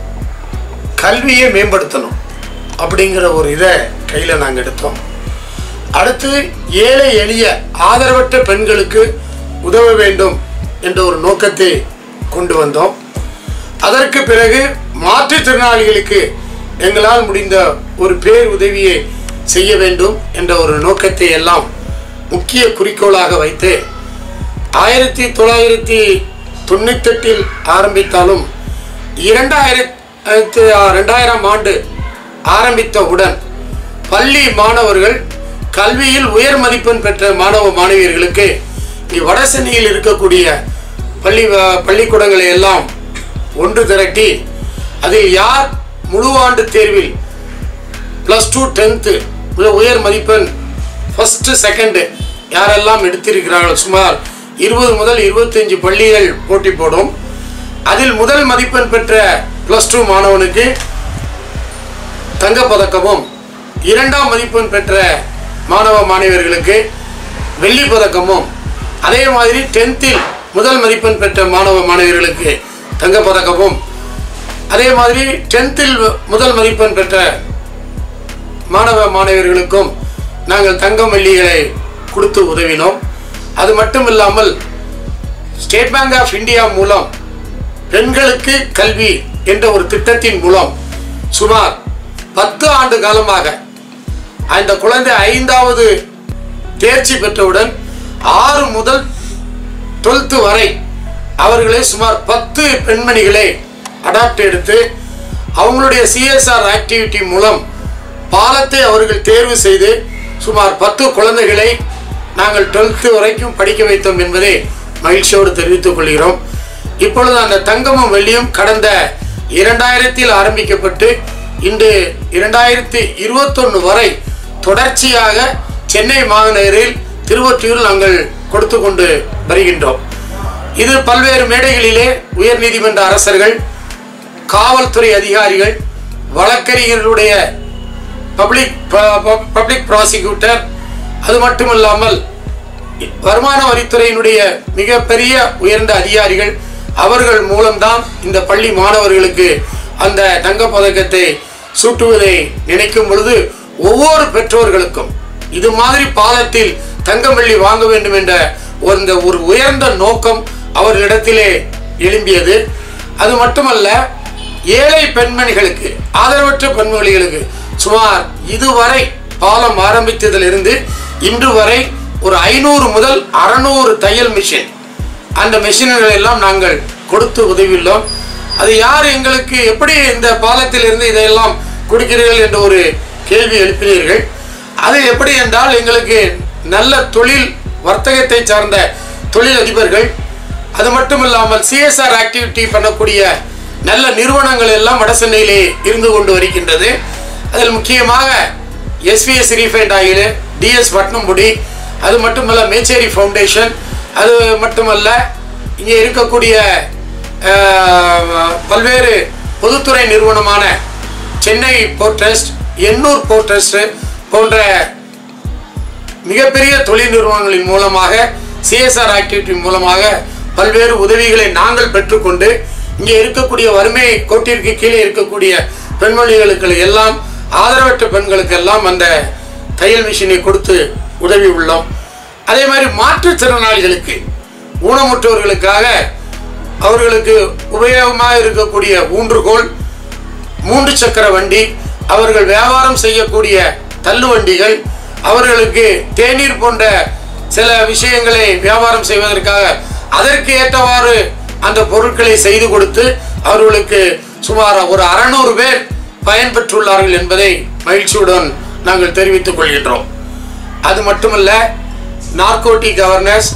கல்வியை மேம்படுத்தணும் அப்படிங்கிற ஒரு இதை கையில் நாங்கள் எடுத்தோம் அடுத்து ஏழை எளிய ஆதரவற்ற பெண்களுக்கு உதவ வேண்டும் என்ற ஒரு நோக்கத்தை கொண்டு வந்தோம் அதற்கு பிறகு மாற்றுத்திறனாளிகளுக்கு எங்களால் முடிந்த ஒரு பேர் உதவியை செய்ய வேண்டும் என்ற ஒரு நோக்கத்தை எல்லாம் முக்கிய குறிக்கோளாக வைத்து ஆயிரத்தி தொள்ளாயிரத்தி தொண்ணூத்தெட்டில் ஆரம்பித்தாலும் இரண்டாயிரத்தி ரெண்டாயிரம் ஆண்டு ஆரம்பித்தவுடன் பள்ளி மாணவர்கள் கல்வியில் உயர் மதிப்பெண் பெற்ற மாணவ மாணவியர்களுக்கு இ- வட சென்னையில் இருக்கக்கூடிய பள்ளி வ- பள்ளிக்கூடங்களை எல்லாம் ஒன்று திரட்டி அதில் யார் முழு ஆண்டு தேர்வில் ப்ளஸ் டூ டென்த்து உயர் மதிப்பெண் ஃபஸ்ட்டு செகண்டு யாரெல்லாம் எடுத்திருக்கிறார்கள் சுமார் இருபது முதல் இருபத்தஞ்சு பள்ளிகள் போட்டி போடும் அதில் முதல் மதிப்பெண் பெற்ற ப்ளஸ் டூ மாணவனுக்கு தங்கப்பதக்கமும் இரண்டாம் மதிப்பெண் பெற்ற மாணவ மாணவியர்களுக்கு வெள்ளி பதக்கமும் அதே மாதிரி டென்த்தில் முதல் மதிப்பெண் பெற்ற மாணவ மாணவியர்களுக்கு தங்கப்பதக்கமும் அதே மாதிரி டென்த்தில் முதல் மதிப்பெண் பெற்ற மாணவ மாணவியர்களுக்கும் நாங்கள் தங்கம் வெள்ளிகளை கொடுத்து உதவினோம் அது மட்டும் இல்லாமல் ஸ்டேட் பேங்க் ஆஃப் இந்தியா மூலம் பெண்களுக்கு கல்வி என்ற ஒரு திட்டத்தின் மூலம் சுமார் பத்து ஆண்டு காலமாக அந்த குழந்தை ஐந்தாவது தேர்ச்சி பெற்றவுடன் ஆறு முதல் டுவெல்த்து வரை அவர்களே சுமார் பத்து பெண்மணிகளை அடாப்ட் எடுத்து அவங்களுடைய சிஎஸ்ஆர் ஆக்டிவிட்டி மூலம் பாலத்தை அவர்கள் தேர்வு செய்து சுமார் பத்து குழந்தைகளை நாங்கள் டுவெல்த்து வரைக்கும் படிக்க வைத்தோம் என்பதை மகிழ்ச்சியோடு தெரிவித்துக் கொள்கிறோம் இப்பொழுது அந்த தங்கமும் வெள்ளியும் கடந்த இரண்டாயிரத்தில் ஆரம்பிக்கப்பட்டு இன்று இரண்டாயிரத்தி இருபத்தொன்று வரை தொடர்ச்சியாக சென்னை மாநகரில் திருவொற்றியூர் நாங்கள் கொடுத்து கொண்டு வருகின்றோம் இது பல்வேறு மேடைகளிலே உயர்நீதிமன்ற அரசர்கள் காவல்துறை அதிகாரிகள் வழக்கறிஞர்களுடைய பப்ளிக் பப்ளிக் ப்ராசிக்யூட்டர் அது மட்டுமல்லாமல் வருமான வரித்துறையினுடைய மிகப்பெரிய உயர்ந்த அதிகாரிகள் அவர்கள் மூலம்தான் இந்த பள்ளி மாணவர்களுக்கு அந்த தங்கப் பதக்கத்தை சூட்டுவதை நினைக்கும் பொழுது ஒவ்வொரு பெற்றோர்களுக்கும் இது மாதிரி பாலத்தில் தங்கம் வெள்ளி வாங்க வேண்டும் என்ற ஒரு இந்த ஒரு உயர்ந்த நோக்கம் அவர்களிடத்திலே எழும்பியது அது மட்டுமல்ல ஏழை பெண்மணிகளுக்கு ஆதரவற்ற பெண்மணிகளுக்கு சுமார் இதுவரை பாலம் ஆரம்பித்ததிலிருந்து இன்று வரை ஒரு ஐநூறு முதல் அறநூறு தையல் மிஷின் அந்த மிஷின்களை எல்லாம் நாங்கள் கொடுத்து உதவியுள்ளோம் அது யார் எங்களுக்கு எப்படி இந்த பாலத்தில் இருந்து இதையெல்லாம் கொடுக்கிறீர்கள் என்ற ஒரு கேள்வி எழுப்பினீர்கள் அது எப்படி என்றால் எங்களுக்கு நல்ல தொழில் வர்த்தகத்தை சார்ந்த தொழில் அதிபர்கள் அது மட்டும் இல்லாமல் சிஎஸ்ஆர் ஆக்டிவிட்டி பண்ணக்கூடிய நல்ல நிறுவனங்கள் எல்லாம் வடசென்னையிலே இருந்து கொண்டு வருகின்றது அதில் முக்கியமாக எஸ்விஎஸ் ரீஃபைண்ட் ஆயில் டிஎஸ் பட்னம்புடி அது மட்டுமல்ல மேச்சேரி ஃபவுண்டேஷன் அது மட்டுமல்ல இங்கே இருக்கக்கூடிய அஹ், பல்வேறு பொதுத்துறை நிறுவனமான Chennai port trust Ennore port trust போன்ற மிகப்பெரிய தொழில் நிறுவனங்களின் மூலமாக சிஎஸ்ஆர் ஆக்டிவிட்டி மூலமாக பல்வேறு உதவிகளை நாங்கள் பெற்றுக்கொண்டு இங்கே இருக்கக்கூடிய வறுமை கோட்டிற்கு கீழே இருக்கக்கூடிய பெண்மணிகளுக்கு எல்லாம் ஆதரவற்ற பெண்களுக்கு எல்லாம் அந்த தையல் மிஷினை கொடுத்து உதவி உள்ளோம் அதே மாதிரி மாற்றுத்திறனாளிகளுக்கு ஊனமுற்றவர்களுக்காக அவர்களுக்கு உபயோகமாக இருக்கக்கூடிய ஊன்றுகோல் மூன்று சக்கர வண்டி அவர்கள் வியாபாரம் செய்யக்கூடிய தள்ளுவண்டிகள் அவர்களுக்கு தேநீர் போன்ற சில விஷயங்களை வியாபாரம் செய்வதற்காக அதற்கு ஏற்றவாறு அந்த பொருட்களை செய்து கொடுத்து அவர்களுக்கு சுமார் ஒரு அறநூறு பேர் பயன்பெற்றுள்ளார்கள் என்பதை மகிழ்ச்சியுடன் நாங்கள் தெரிவித்துக் கொள்கின்றோம் அது மட்டுமல்ல narcotic awareness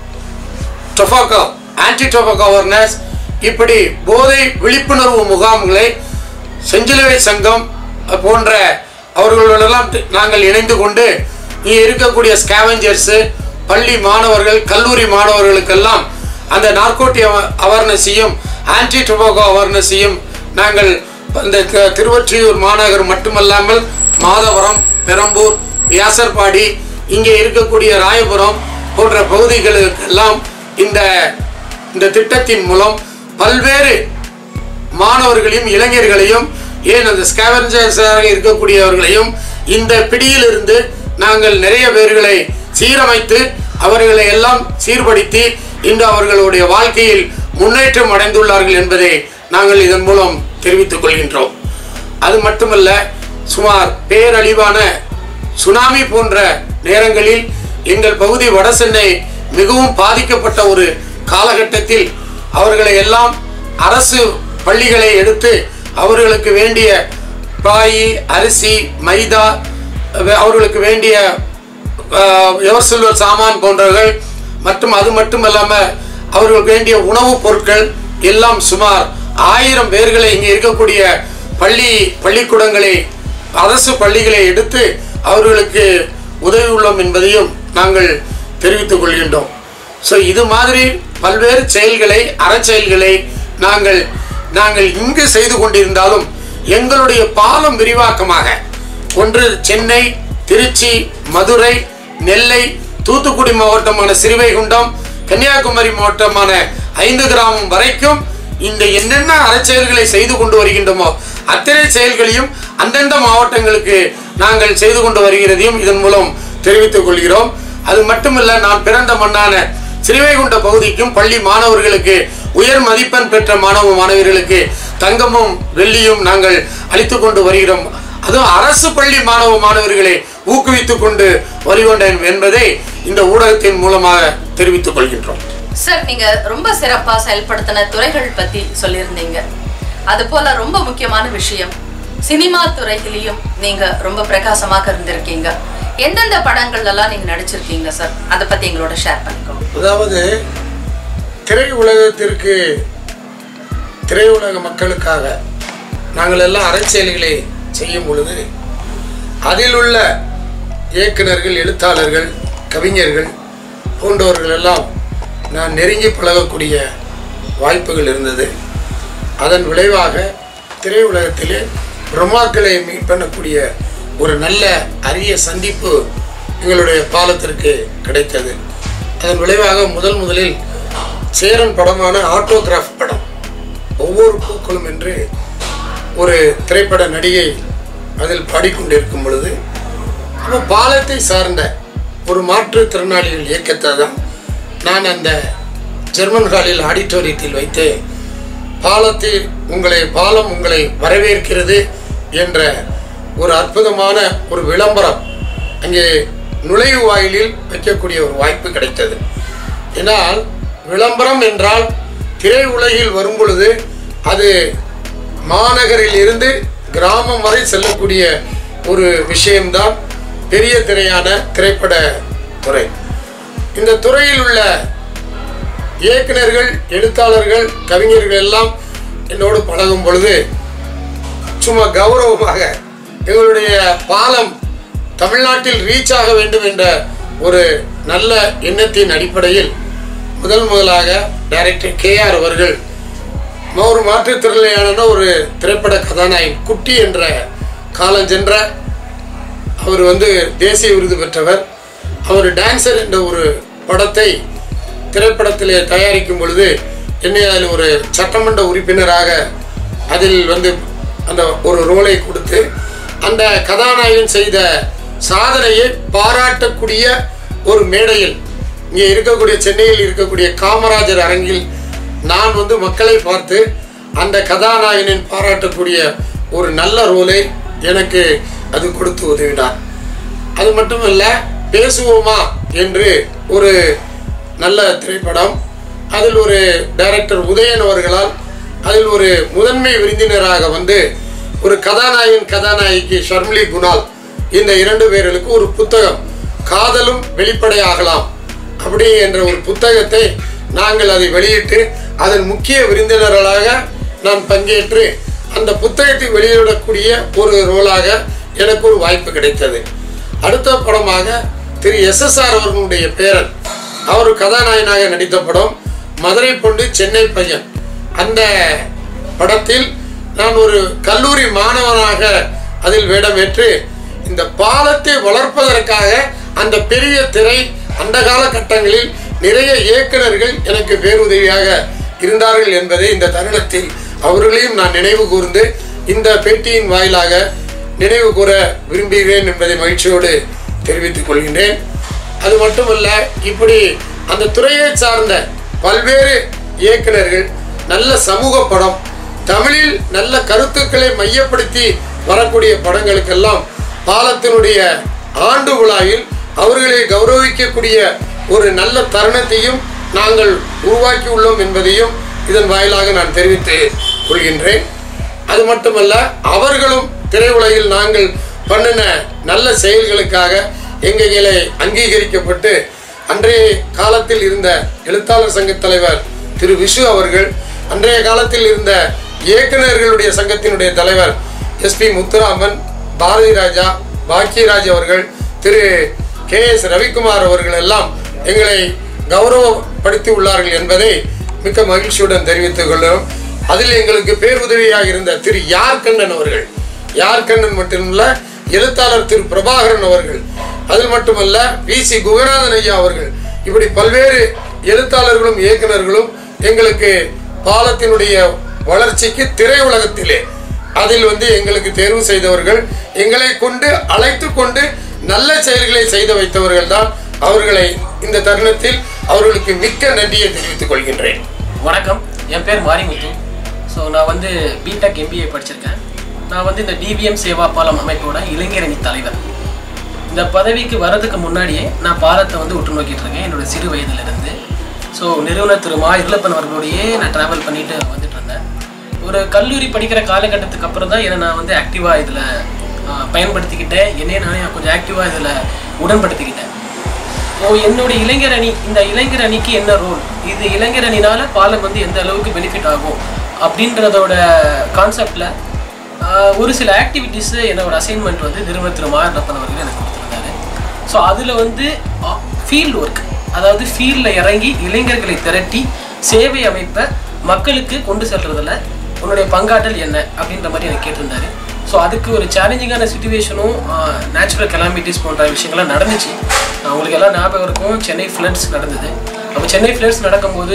tobacco anti tobacco awareness இப்படி போதை விழிப்புணர்வு முகாம்களை செஞ்சிலுவை சங்கம் போன்ற அவர்களோடெல்லாம் நாங்கள் இணைந்து கொண்டு இங்கே இருக்கக்கூடிய ஸ்கேவஞ்சர்ஸு பள்ளி மாணவர்கள் கல்லூரி மாணவர்களுக்கெல்லாம் அந்த நார்கோட்டி அவேர்னஸையும் ஆன்டி டொபாக்கோ அவேர்னஸையும் நாங்கள் இந்த தி- திருவொற்றியூர் மாநகர் மட்டுமல்லாமல் மாதவரம் பெரம்பூர் வியாசர்பாடி இங்கே இருக்கக்கூடிய ராயபுரம் போன்ற பகுதிகளுக்கெல்லாம் இந்த இந்த திட்டத்தின் மூலம் பல்வேறு மாணவர்களையும் இளைஞர்களையும் ஏன் அந்த ஸ்கேவஞ்சர்ஸாக இருக்கக்கூடியவர்களையும் இந்த பிடியிலிருந்து நாங்கள் நிறைய பேர்களை சீரமைத்து அவர்களை எல்லாம் சீர்படுத்தி இன்று அவர்களுடைய வாழ்க்கையில் முன்னேற்றம் அடைந்துள்ளார்கள் என்பதை நாங்கள் இதன் மூலம் தெரிவித்துக் கொள்கின்றோம் அது மட்டுமல்ல சுமார் பேரழிவான சுனாமி போன்ற நேரங்களில் எங்கள் பகுதி வடசென்னை மிகவும் பாதிக்கப்பட்ட ஒரு காலகட்டத்தில் அவர்களை எல்லாம் அரசு பள்ளிகளை எடுத்து அவர்களுக்கு வேண்டிய பாய் அரிசி மைதா அஹ் அவர்களுக்கு வேண்டிய எவர் சில்வர் சாமான் போன்றவர்கள் மற்றும் அது மட்டுமல்லாமல் அவர்களுக்கு வேண்டிய உணவுப் பொருட்கள் எல்லாம் சுமார் ஆயிரம் பேர்களை இங்கே இருக்கக்கூடிய பள்ளி பள்ளிக்கூடங்களை அரசு பள்ளிகளை எடுத்து அவர்களுக்கு உதவி உள்ளோம் என்பதையும் நாங்கள் தெரிவித்துக் கொள்கின்றோம் ஸோ இது மாதிரி பல்வேறு செயல்களை அறச்செயல்களை நாங்கள் நாங்கள் இங்கு செய்து கொண்டிருந்தாலும் எங்களுடைய பாலம் விரிவாக்கமாக ஒன்று சென்னை திருச்சி மதுரை நெல்லை தூத்துக்குடி மாவட்டமான சிறுவைகுண்டம் கன்னியாகுமரி மாவட்டமான ஐந்து கிராமம் வரைக்கும் இந்த என்னென்ன அறச்செயல்களை செய்து கொண்டு வருகின்றோமோ அத்தனை செயல்களையும் அந்தந்த மாவட்டங்களுக்கு நாங்கள் செய்து கொண்டு வருகிறதையும் இதன் மூலம் தெரிவித்துக் கொள்கிறோம் அது மட்டுமல்ல நான் பிறந்த மண்ணான ஸ்ரீவைகுண்ட பகுதிக்கும் பள்ளி மாணவர்களுக்கு உயர் மதிப்பெண் பெற்ற மாணவ மாணவியர்களுக்கு தங்கமும் வெள்ளியும் நாங்கள் அளித்துக் கொண்டு வருகிறோம் அதுவும் அரசு பள்ளி மாணவ மாணவர்களை ஊக்குவித்துக் கொண்டு வருகின்றோம் என்பதை இந்த ஊடகத்தின் மூலமாக தெரிவித்துக் கொள்கின்றோம் சார் நீங்க ரொம்ப சிறப்பா செயல்படுத்தின துறைகள் பத்தி சொல்லியிருந்தீங்க அது போல ரொம்ப முக்கியமான விஷயம் சினிமா துறையிலையும் நீங்க ரொம்ப பிரகாசமாக இருந்திருக்கீங்க எந்தெந்த படங்கள்ல எல்லாம் நீங்க நடிச்சிருக்கீங்க சார் அதை பத்தி எங்களோட ஷேர் பண்ணிக்கோங்க அதாவது திரை உலகத்திற்கு திரையுலக மக்களுக்காக நாங்கள் எல்லாம் அறச்செயல்களை செய்யும் பொழுது அதில் உள்ள இயக்குனர்கள் எழுத்தாளர்கள் கவிஞர்கள் போன்றவர்கள் எல்லாம் நான் நெருங்கி பழகக்கூடிய வாய்ப்புகள் இருந்தது அதன் விளைவாக திரையுலகத்திலே பிரம்மாக்களை மீட் பண்ணக்கூடிய ஒரு நல்ல அரிய சந்திப்பு எங்களுடைய பாலத்திற்கு கிடைத்தது அதன் விளைவாக முதல் முதலில் சேரன் படமான ஆட்டோகிராஃப் படம் ஒவ்வொரு பூக்களும் என்று ஒரு திரைப்பட நடிகை அதில் பாடிக்கொண்டிருக்கும் பொழுது அப்போ பாலத்தை சார்ந்த ஒரு மாற்றுத்திறனாளிகள் இயக்கத்தை தான் நான் அந்த ஜெர்மன் ஹாலில் ஆடிட்டோரியத்தில் வைத்து பாலத்தில் உங்களை பாலம் உங்களை வரவேற்கிறது என்ற ஒரு அற்புதமான ஒரு விளம்பரம் அங்கே நுழைவு வாயிலில் வைக்கக்கூடிய ஒரு வாய்ப்பு கிடைத்தது ஏனால் விளம்பரம் என்றால் திரை உலகில் வரும் பொழுது அது மாநகரில் இருந்து கிராமம் வரை செல்லக்கூடிய ஒரு விஷயம்தான் பெரிய திரையான திரைப்பட துறை இந்த துறையில் உள்ள இயக்குனர்கள் எழுத்தாளர்கள் கவிஞர்கள் எல்லாம் என்னோடு பழகும் பொழுது சும்மா கௌரவமாக எங்களுடைய பாலம் தமிழ்நாட்டில் ரீச் ஆக வேண்டும் என்ற ஒரு நல்ல எண்ணத்தின் அடிப்படையில் முதல் முதலாக டைரக்டர் கேஆர் அவர்கள் ஒரு மாற்றுத்திறனாளியான ஒரு திரைப்பட கதாநாயகன் குட்டி என்ற காலஞ்சென்ற அவர் வந்து தேசிய விருது பெற்றவர் அவர் டான்சர் என்ற ஒரு படத்தை திரைப்படத்திலே தயாரிக்கும் பொழுது என்னை அதில் ஒரு சட்டமன்ற உறுப்பினராக அதில் வந்து அந்த ஒரு ரோலை கொடுத்து அந்த கதாநாயகன் செய்த சாதனையை பாராட்டக்கூடிய ஒரு மேடையில் இங்கே இருக்கக்கூடிய சென்னையில் இருக்கக்கூடிய காமராஜர் அரங்கில் நான் வந்து மக்களை பார்த்து அந்த கதாநாயகனின் பாராட்டக்கூடிய ஒரு நல்ல ரோலை எனக்கு அது கொடுத்து உதவினார் அது மட்டுமல்ல பேசுவோமா என்று ஒரு நல்ல திரைப்படம் அதில் ஒரு டைரக்டர் உதயன் அவர்களால் அதில் ஒரு முதன்மை விருந்தினராக வந்து ஒரு கதாநாயகன் கதாநாயகி ஷர்மிளி குணால் இந்த இரண்டு பேர்களுக்கு ஒரு புத்தகம் காதலும் வெளிப்படையாகலாம் அப்படி என்ற ஒரு புத்தகத்தை நாங்கள் அதை வெளியிட்டு அதன் முக்கிய விருந்தினர்களாக நான் பங்கேற்று அந்த புத்தகத்தை வெளியிடக்கூடிய ஒரு ரோலாக எனக்கு ஒரு வாய்ப்பு கிடைத்தது அடுத்த படமாக திரு எஸ்எஸ்ஆர் அவர்களுடைய பேரன் அவர் கதாநாயகனாக நடித்த படம் மதுரை பொண்டு சென்னை பையன் அந்த படத்தில் நான் ஒரு கல்லூரி மாணவனாக அதில் வேடமேற்று இந்த பாலத்தை வளர்ப்பதற்காக அந்த பெரிய திரை அந்த காலகட்டங்களில் நிறைய இயக்குனர்கள் எனக்கு பேருதவியாக இருந்தார்கள் என்பதை இந்த தருணத்தில் அவர்களையும் நான் நினைவு கூர்ந்து இந்த பேட்டியின் வாயிலாக நினைவு கூற விரும்புகிறேன் என்பதை மகிழ்ச்சியோடு தெரிவித்துக் கொள்கின்றேன் அது மட்டுமல்ல இப்படி அந்த துறையை சார்ந்த பல்வேறு இயக்குனர்கள் நல்ல சமூக படம் தமிழில் நல்ல கருத்துக்களை மையப்படுத்தி வரக்கூடிய படங்களுக்கெல்லாம் பாலத்தினுடைய ஆண்டு விழாவில் அவர்களை கௌரவிக்கக்கூடிய ஒரு நல்ல தருணத்தையும் நாங்கள் உருவாக்கி உள்ளோம் என்பதையும் இதன் வாயிலாக நான் தெரிவித்து கொள்கின்றேன் அது மட்டுமல்ல அவர்களும் திரையுலகில் நாங்கள் பண்ணின நல்ல செயல்களுக்காக எங்களை அங்கீகரிக்கப்பட்டு அன்றைய காலத்தில் இருந்த எழுத்தாளர் சங்க தலைவர் திரு விஷு அவர்கள் அன்றைய காலத்தில் இருந்த இயக்குநர்களுடைய சங்கத்தினுடைய தலைவர் எஸ்பி முத்துராமன் பாரதி ராஜா பாக்கியராஜ் அவர்கள் திரு கே எஸ் ரவிக்குமார் அவர்கள் எல்லாம் எங்களை கௌரவப்படுத்தி உள்ளார்கள் என்பதை மிக்க மகிழ்ச்சியுடன் தெரிவித்துக் கொள்கிறோம் அதில் எங்களுக்கு பேருதவியாக இருந்த திரு யார் கண்ணன் அவர்கள் யார் கண்ணன் மட்டுமல்ல எழுத்தாளர் திரு பிரபாகரன் அவர்கள் அதில் மட்டுமல்ல வி சி குகநாதன் ஐயா அவர்கள் இப்படி பல்வேறு எழுத்தாளர்களும் இயக்குனர்களும் எங்களுக்கு பாலத்தினுடைய வளர்ச்சிக்கு திரையுலகத்திலே அதில் வந்து எங்களுக்கு தேர்வு செய்தவர்கள் எங்களை கொண்டு அழைத்து கொண்டு நல்ல செயல்களை செய்து வைத்தவர்கள் தான் அவர்களை இந்த தருணத்தில் அவர்களுக்கு மிக்க நன்றியை தெரிவித்துக் கொள்கின்றேன் வணக்கம் என் பேர் மாரிமுத்து ஸோ நான் வந்து பிடெக் எம்பிஏ படிச்சிருக்கேன் நான் வந்து இந்த டிவிஎம் சேவா பாலம் அமைப்போட இளைஞரணி தலைவர் இந்த பதவிக்கு வர்றதுக்கு முன்னாடியே நான் பாலத்தை வந்து உற்று நோக்கிட்டு இருக்கேன் என்னோட சிறு வயதிலிருந்து ஸோ நிறுவனர் திரு மா இருளப்பன் அவர்களோடையே நான் ட்ராவல் பண்ணிட்டு வந்துட்டு இருந்தேன் ஒரு கல்லூரி படிக்கிற காலகட்டத்துக்கு அப்புறம் தான் என்னை நான் வந்து ஆக்டிவாக இதில் பயன்படுத்திக்கிட்டேன் என்னையே நானே கொஞ்சம் ஆக்டிவாக இதில் உடன்படுத்திக்கிட்டேன் ஓ என்னோட இளைஞர் அணி இந்த இளைஞர் அணிக்கு என்ன ரோல் இது இளைஞர் அணினால பாலம் வந்து எந்த அளவுக்கு பெனிஃபிட் ஆகும் அப்படின்றதோட கான்செப்டில் ஒரு சில ஆக்டிவிட்டீஸ் என்னோட அசைன்மெண்ட் வந்து நிறுவன திரு மாரப்பன் அவர்கள் எனக்கு கொடுத்துருந்தாரு ஸோ அதில் வந்து ஃபீல்டு ஒர்க் அதாவது ஃபீல்டில் இறங்கி இளைஞர்களை திரட்டி சேவை அமைப்பை மக்களுக்கு கொண்டு செல்றதுல உன்னுடைய பங்காற்றல் என்ன அப்படின்ற மாதிரி எனக்கு கேட்டிருந்தாரு ஸோ அதுக்கு ஒரு சேலஞ்சிங்கான சுச்சுவேஷனும் நேச்சுரல் கெலாமிட்டிஸ் போன்ற விஷயங்கள்லாம் நடந்துச்சு ஆஹ் உங்களுக்கு எல்லாம் ஞாபகம் இருக்கும் சென்னை ஃப்ளட்ஸ் நடந்தது அப்போ சென்னை ஃப்ளட்ஸ் நடக்கும்போது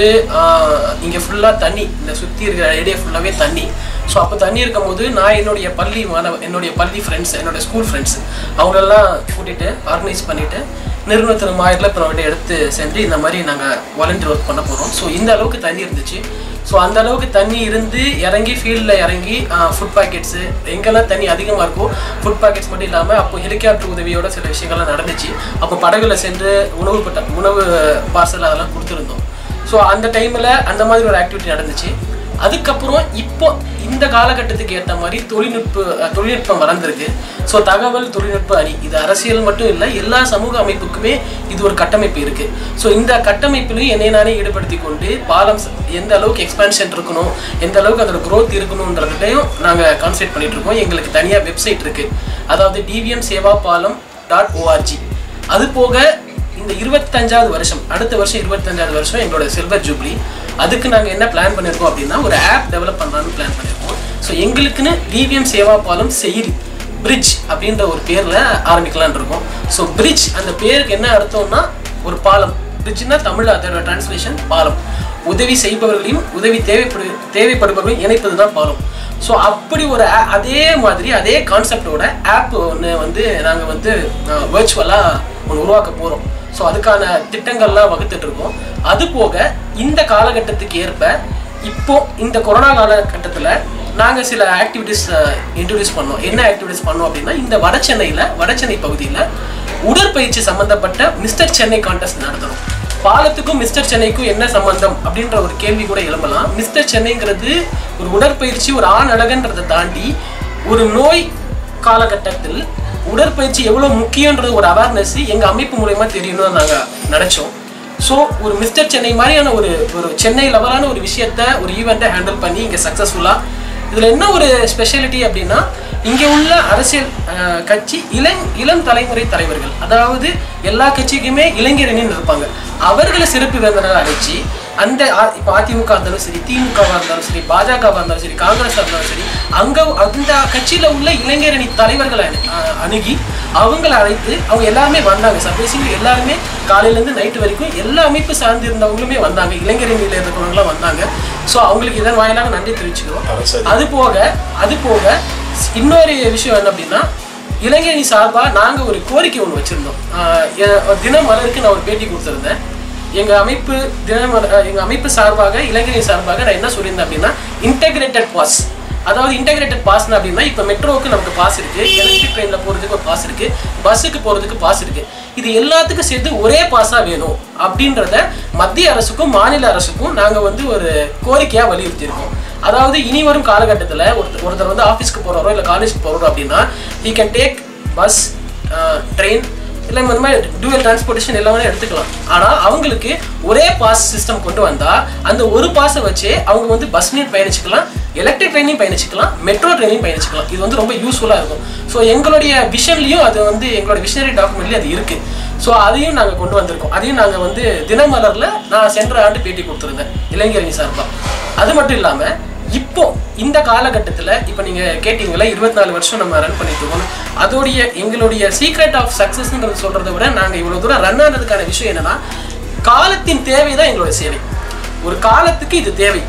இங்கே ஃபுல்லாக தண்ணி இந்த சுற்றி இருக்கிற ஏரியா ஃபுல்லாகவே தண்ணி ஸோ அப்போ தண்ணி இருக்கும்போது நான் என்னுடைய பள்ளி மாணவ என்னுடைய பள்ளி ஃப்ரெண்ட்ஸ் என்னோட ஸ்கூல் ஃப்ரெண்ட்ஸ் அவங்களெல்லாம் கூட்டிகிட்டு ஆர்கனைஸ் பண்ணிவிட்டு நிறுவனத்தின் மாயிரில் இப்போ நம்மகிட்ட எடுத்து சென்று இந்த மாதிரி நாங்கள் வாலண்டியர் ஒர்க் பண்ண போகிறோம் ஸோ இந்த அளவுக்கு தண்ணி இருந்துச்சு ஸோ அந்த அளவுக்கு தண்ணி இருந்து இறங்கி ஃபீல்டில் இறங்கி ஃபுட் பாக்கெட்ஸு எங்கெல்லாம் தண்ணி அதிகமாக இருக்கோ ஃபுட் பாக்கெட்ஸ் மட்டும் இல்லாமல் அப்போ ஹெலிகாப்டர் உதவியோட சில விஷயங்கள்லாம் நடந்துச்சு அப்போ படகுல சென்று உணவு பட்ட உணவு பார்சல் அதெல்லாம் கொடுத்துருந்தோம் ஸோ அந்த டைமில் அந்த மாதிரி ஒரு ஆக்டிவிட்டி நடந்துச்சு அதுக்கப்புறம் இப்போ இந்த காலகட்டத்துக்கு ஏற்ற மாதிரி தொழில்நுட்ப அஹ், தொழில்நுட்பம் வளர்ந்துருக்கு ஸோ தகவல் தொழில்நுட்ப அணி இது அரசியல் மட்டும் இல்லை எல்லா சமூக அமைப்புக்குமே இது ஒரு கட்டமைப்பு இருக்கு ஸோ இந்த கட்டமைப்பிலையும் என்னை நானே ஈடுபடுத்தி கொண்டு பாலம் ச- எந்த அளவுக்கு எக்ஸ்பான்ஷன் இருக்கணும் எந்த அளவுக்கு அதோட growth இருக்கணுன்றதுலையும் நாங்கள் கான்சென்ட்ரேட் பண்ணிட்டு இருக்கோம் எங்களுக்கு தனியாக வெப்சைட் இருக்கு அதாவது டிவிஎம் சேவா பாலம் டாட் ஓஆர்ஜி அது போக இந்த இருபத்தஞ்சாவது வருஷம் அடுத்த வருஷம் இருபத்தஞ்சாவது வருஷம் எங்களோட சில்வர் ஜூப்ளி அதுக்கு நாங்கள் என்ன பிளான் பண்ணியிருக்கோம் அப்படின்னா ஒரு ஆப் டெவலப் பண்ணலாம்னு பிளான் பண்ணியிருக்கோம் ஸோ எங்களுக்குன்னு டிவிஎம் சேவா பாலம் செயலி பிரிட்ஜ் அப்படின்ற ஒரு பேரில் ஆரம்பிக்கலாம்னு இருக்கோம் ஸோ பிரிட்ஜ் அந்த பேருக்கு என்ன அர்த்தம்னா ஒரு பாலம் பிரிட்ஜ்னா தமிழ் அதோட டிரான்ஸ்லேஷன் பாலம் உதவி செய்பவர்களையும் உதவி தேவைப்படு தேவைப்படுபவர்களையும் இணைப்பது தான் பாலம் ஸோ அப்படி ஒரு a- அதே மாதிரி அதே கான்செப்டோட ஆப் ஒன்று வந்து நாங்கள் வந்து வேர்ச்சுவலாக ஒன்று உருவாக்க போகிறோம் ஸோ அதுக்கான திட்டங்கள்லாம் வகுத்துட்டு இருக்கோம் அது போக இந்த காலகட்டத்துக்கு ஏற்ப இப்போ இந்த கொரோனா காலகட்டத்தில் நாங்கள் சில ஆக்டிவிட்டீஸ் இன்ட்ரடியூஸ் பண்ணோம் என்ன ஆக்டிவிட்டீஸ் பண்ணோம் அப்படின்னா இந்த வட சென்னையில் வட சென்னை பகுதியில் உடற்பயிற்சி சம்பந்தப்பட்ட மிஸ்டர் சென்னை கான்டெஸ்ட் நடத்தணும் பாலத்துக்கும் மிஸ்டர் சென்னைக்கும் என்ன சம்பந்தம் அப்படின்ற ஒரு கேள்வி கூட எழுப்பலாம் மிஸ்டர் சென்னைங்கிறது ஒரு உடற்பயிற்சி ஒரு ஆண் அழகுன்றதை தாண்டி ஒரு நோய் காலகட்டத்தில் உடற்பயிற்சி எவ்வளோ முக்கியன்றது ஒரு அவேர்னஸ் எங்கள் அமைப்பு மூலயமா தெரியணும்னு நாங்கள் நினச்சோம் ஸோ ஒரு மிஸ்டர் சென்னை மாதிரியான ஒரு ஒரு சென்னை லெவலான ஒரு விஷயத்த ஒரு ஈவெண்ட்டை ஹேண்டில் பண்ணி இங்கே சக்ஸஸ்ஃபுல்லாக இதில் என்ன ஒரு ஸ்பெஷாலிட்டி அப்படின்னா இங்கே உள்ள அரசியல் அஹ், கட்சி இளம் இளம் தலைமுறை தலைவர்கள் அதாவது எல்லா கட்சிக்குமே இளைஞரணின்னு இருப்பாங்க அவர்களை சிறப்பு விருந்தினராக அழைச்சி அந்த ஆ- இப்போ அதிமுக இருந்தாலும் சரி திமுகவாக இருந்தாலும் சரி பாஜகவாக இருந்தாலும் சரி காங்கிரஸாக இருந்தாலும் சரி அங்கே அந்த கட்சியில் உள்ள இளைஞரணி தலைவர்களை அணு- அஹ், அணுகி அவங்கள அழைத்து அவங்க எல்லாருமே வந்தாங்க சர்வீசிங் எல்லாருமே காலையிலேருந்து நைட்டு வரைக்கும் எல்லா அமைப்பு சார்ந்து இருந்தவங்களுமே வந்தாங்க இளைஞரணியில் இருக்கிறவங்களாம் வந்தாங்க ஸோ அவங்களுக்கு இதன் வாயிலாக நன்றி தெரிவிச்சுக்கிறோம் அது போக அது போக இன்னொரு விஷயம் என்ன அப்படின்னா இளைஞரணி சார்பாக நாங்கள் ஒரு கோரிக்கை ஒன்று வச்சுருந்தோம் தினமலருக்கு நான் ஒரு பேட்டி கொடுத்துருந்தேன் எங்கள் அமைப்பு தினமலர் அஹ், எங்க அமைப்பு சார்பாக இளைஞரணி சார்பாக நான் என்ன சொல்லியிருந்தேன் அப்படின்னா இன்டெகிரேட்டட் பாஸ் அதாவது இன்டெகிரேட்டட் பாஸ்னா அப்படின்னா இப்போ மெட்ரோவுக்கு நமக்கு பாஸ் இருக்கு எலக்ட்ரிக் ட்ரெயினில் போகிறதுக்கு ஒரு பாஸ் இருக்கு பஸ்ஸுக்கு போகிறதுக்கு பாஸ் இருக்கு இது எல்லாத்துக்கும் சேர்த்து ஒரே பாஸாக வேணும் அப்படின்றத மத்திய அரசுக்கும் மாநில அரசுக்கும் நாங்கள் வந்து ஒரு கோரிக்கையாக வலியுறுத்தியிருக்கோம் அதாவது இனி வரும் காலகட்டத்தில் ஒருத்தர் ஒருத்தர் வந்து ஆஃபீஸ்க்கு போகிறாரோ இல்லை காலேஜ்க்கு போகிறாரோ அப்படின்னா he can take bus train இல்லை இந்த மாதிரி டூவல் டிரான்ஸ்போர்ட்டேஷன் எல்லாமே எடுத்துக்கலாம் ஆனால் அவங்களுக்கு ஒரே பாஸ் சிஸ்டம் கொண்டு வந்தால் அந்த ஒரு பாஸை வச்சு அவங்க வந்து பஸ்லையும் பயணிச்சுக்கலாம் எலக்ட்ரிக் ட்ரெயினையும் பயணிச்சுக்கலாம் மெட்ரோ ட்ரெயினையும் பயணிச்சுக்கலாம் இது வந்து ரொம்ப யூஸ்ஃபுல்லாக இருக்கும் ஸோ எங்களுடைய விஷன்லையும் அது வந்து எங்களோட விஷனரி டாக்குமெண்ட்லேயும் அது இருக்குது ஸோ அதையும் நாங்கள் கொண்டு வந்திருக்கோம் அதையும் நாங்கள் வந்து தினமலரில் நான் சென்ற ஆண்டு பேட்டி கொடுத்துருந்தேன் இளைஞரணி சார்பாக அது மட்டும் இல்லாமல் இப்போ இந்த காலகட்டத்தில் இப்போ நீங்கள் கேட்டீங்களா இருபத்தி நாலு வருஷம் நம்ம ரன் பண்ணிட்டு இருக்கோம் அதோடைய எங்களுடைய சீக்ரெட் ஆஃப் சக்ஸஸ்ன்றது சொல்கிறத விட நாங்கள் இவ்வளோ தூரம் ரன் ஆனதுக்கான விஷயம் என்னன்னா காலத்தின் தேவை தான் எங்களோட சேவை ஒரு காலத்துக்கு இது தேவை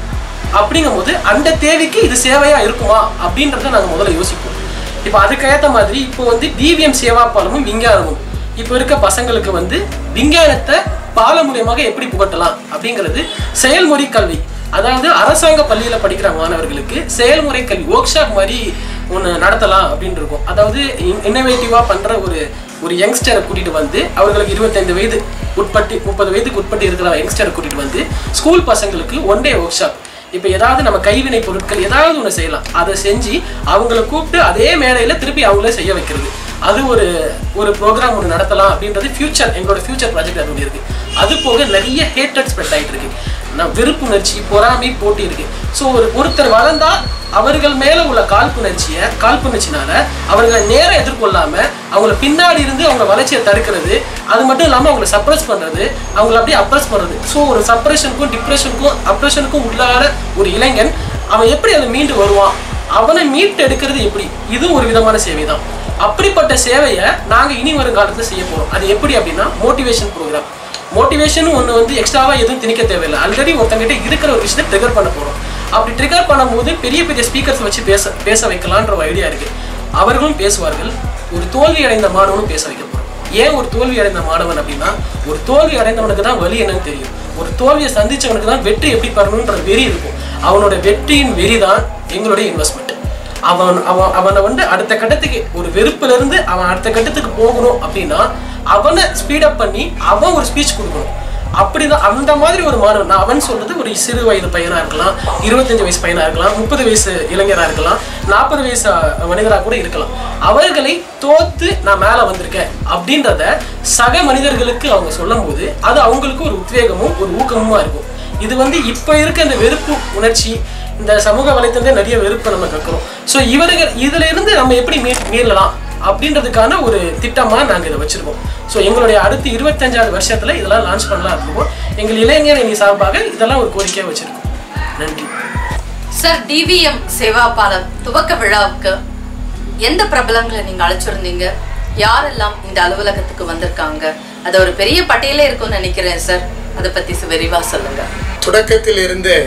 அப்படிங்கும்போது அந்த தேவைக்கு இது சேவையா இருக்குமா அப்படின்றத நாங்க முதல்ல யோசிப்போம் இப்போ அதுக்கேற்ற மாதிரி இப்போ வந்து டிவிஎம் சேவா பாலமும் விஞ்ஞானமும் இப்போ இருக்க பசங்களுக்கு வந்து விஞ்ஞானத்தை பால மூலியமாக எப்படி புகட்டலாம் அப்படிங்கிறது செயல்முறை கல்வி அதாவது அரசாங்க பள்ளியில படிக்கிற மாணவர்களுக்கு செயல்முறை கல்வி ஒர்க் ஷாப் மாதிரி ஒன்று நடத்தலாம் அப்படின்னு இருக்கும் அதாவது இன்னோவேட்டிவா பண்ற ஒரு ஒரு யங்ஸ்டரை கூட்டிட்டு வந்து அவர்களுக்கு இருபத்தைந்து வயது உட்பட்டு முப்பது வயதுக்கு உட்பட்டு இருக்கிற யங்ஸ்டரை கூட்டிட்டு வந்து ஸ்கூல் பசங்களுக்கு ஒன் டே ஒர்க் ஷாப் இப்போ ஏதாவது நம்ம கைவினை பொருட்கள் ஏதாவது ஒன்று செய்யலாம் அதை செஞ்சு அவங்கள கூப்பிட்டு அதே மேடையில் திருப்பி அவங்களே செய்ய வைக்கிறது அது ஒரு ஒரு ப்ரோக்ராம் ஒன்று நடத்தலாம் அப்படின்றது ஃபியூச்சர் எங்களோட ஃபியூச்சர் ப்ராஜெக்ட் அது ஒன்று இருக்கு அது போக நிறைய ஹேட்டட் ஸ்ப்ரெட் ஆகிட்டு இருக்கு நான் வெறுப்புணர்ச்சி பொறாமை போட்டி இருக்கு ஸோ ஒரு ஒருத்தர் வளர்ந்தா அவர்கள் மேல உள்ள காழ்ப்புணர்ச்சியை காழ்ப்புணர்ச்சினால அவர்களை நேரம் எதிர்கொள்ளாம அவங்கள பின்னாடி இருந்து அவங்க வளர்ச்சியை தடுக்கிறது அது மட்டும் இல்லாம அவங்களை சப்ரஸ் பண்றது அவங்கள அப்படியே அப்ரஸ் பண்றது ஸோ ஒரு சப்ரேஷனுக்கும் டிப்ரெஷனுக்கும் அப்ரெஷனுக்கும் உள்ளார ஒரு இளைஞன் அவன் எப்படி அதை மீண்டு வருவான் அவனை மீட்டு எடுக்கிறது எப்படி இதுவும் ஒரு விதமான சேவை தான் அப்படிப்பட்ட சேவையை நாங்க இனி வரும் காலத்துல செய்ய போறோம் அது எப்படி அப்படின்னா மோட்டிவேஷன் ப்ரோக்ராம் மோட்டிவேஷன் ஒன்று வந்து எக்ஸ்ட்ராவா எதுவும் திணிக்க தேவையில்லை ஆல்ரெடி ஒருத்தங்கிட்ட இருக்கிற ஒரு விஷயத்தை ட்ரிகர் பண்ண போறோம் அப்படி ட்ரிகர் பண்ணும்போது பெரிய பெரிய ஸ்பீக்கர்ஸ் வச்சு பேச பேச வைக்கலான்ற ஒரு ஐடியா இருக்கு அவர்களும் பேசுவார்கள் ஒரு தோல்வி அடைந்த மாணவனும் பேச வைக்க போறோம் ஏன் ஒரு தோல்வி அடைந்த மாணவன் அப்படின்னா ஒரு தோல்வி அடைந்தவனுக்கு தான் வலி என்னன்னு தெரியும் ஒரு தோல்வியை சந்திச்சவனுக்கு தான் வெற்றி எப்படி பெறணுன்ற வெறி இருக்கும் அவனோட வெற்றியின் வெறி தான் எங்களுடைய இன்வெஸ்ட்மெண்ட் அவன் அவன் அவனை வந்து அடுத்த கட்டத்துக்கு ஒரு வெறுப்புல இருந்து அவன் அடுத்த கட்டத்துக்கு போகணும் அப்படின்னா அவனை ஸ்பீடப் பண்ணி அவன் ஒரு ஸ்பீச் கொடுக்கணும் அப்படிதான் அந்த மாதிரி ஒரு மாணவன் நான் அவன் சொல்றது ஒரு சிறு வயது பையனா இருக்கலாம் இருபத்தஞ்சு வயசு பையனா இருக்கலாம் முப்பது வயசு இளைஞரா இருக்கலாம் நாற்பது வயசு மனிதரா கூட இருக்கலாம் அவர்களை தோத்து நான் மேல வந்திருக்கேன் அப்படின்றத சக மனிதர்களுக்கு அவங்க சொல்லும் போது அது அவங்களுக்கு ஒரு உத்வேகமும் ஒரு ஊக்கமுமா இருக்கும் இது வந்து இப்ப இருக்க இந்த வெறுப்பு உணர்ச்சி இந்த சமூக வலைத்தளத்துல நிறைய வெறுப்பை நம்ம கற்கிறோம் ஸோ இவர்கள் இதுல இருந்து நம்ம எப்படி மீ மீளலாம் அப்படின்றதுக்கான ஒரு திட்டமா நாங்க இதை வச்சிருக்கோம் ஸோ எங்களுடைய அடுத்த இருபத்தஞ்சாவது வருஷத்துல இதெல்லாம் லான்ச் பண்ணலாம் இருக்கோம் எங்கள் இளைஞர் அணி சார்பாக இதெல்லாம் ஒரு கோரிக்கையா வச்சிருக்கோம் நன்றி சார் டிவிஎம் சேவா பாலம் துவக்க விழாவுக்கு எந்த பிரபலங்களை நீங்க அழைச்சிருந்தீங்க யாரெல்லாம் இந்த அலுவலகத்துக்கு வந்திருக்காங்க அது ஒரு பெரிய பட்டியலே இருக்கும்னு நினைக்கிறேன் சார் அதை பத்தி சு- விரிவா சொல்லுங்க தொடக்கத்தில் இருந்தே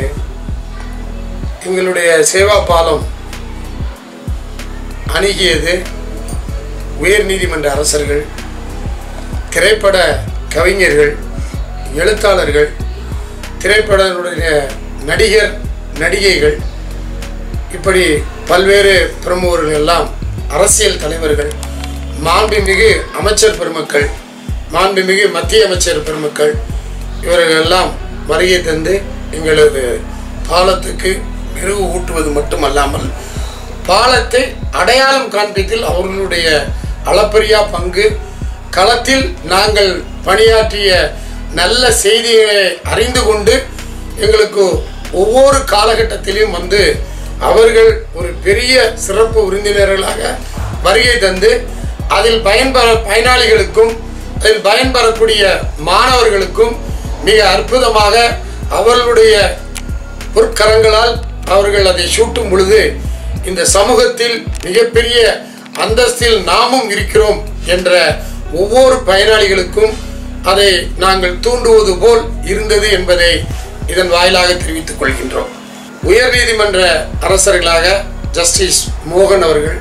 எங்களுடைய சேவா பாலம் அணுகியது உயர் நீதிமன்ற அரசர்கள் திரைப்பட கவிஞர்கள் எழுத்தாளர்கள் திரைப்படங்களுடைய நடிகர் நடிகைகள் இப்படி பல்வேறு பிரமுகர்கள் எல்லாம் அரசியல் தலைவர்கள் மாண்புமிகு அமைச்சர் பெருமக்கள் மாண்புமிகு மத்திய அமைச்சர் பெருமக்கள் இவர்கள் எல்லாம் வருகை தந்து எங்களது பாலத்துக்கு மெருகு ஊட்டுவது மட்டுமல்லாமல் பாலத்தை அடையாளம் காண்பித்தில் அவர்களுடைய அளப்பரியா பங்கு களத்தில் நாங்கள் பணியாற்றிய நல்ல செய்திகளை அறிந்து கொண்டு எங்களுக்கு ஒவ்வொரு காலகட்டத்திலும் வந்து அவர்கள் ஒரு பெரிய சிறப்பு விருந்தினர்களாக வருகை தந்து அதில் பயன்பெற பயனாளிகளுக்கும் அதில் பயன்பெறக்கூடிய மாணவர்களுக்கும் மிக அற்புதமாக அவர்களுடைய பொற்கரங்களால் அவர்கள் அதை சூட்டும் பொழுது இந்த சமூகத்தில் மிகப்பெரிய அந்தஸ்தில் நாமும் இருக்கிறோம் என்ற ஒவ்வொரு பயனாளிகளுக்கும் அதை நாங்கள் தூண்டுவது போல் இருந்தது என்பதை இதன் வாயிலாக தெரிவித்துக் கொள்கின்றோம் உயர்நீதிமன்ற அரசர்களாக ஜஸ்டிஸ் மோகன் அவர்கள்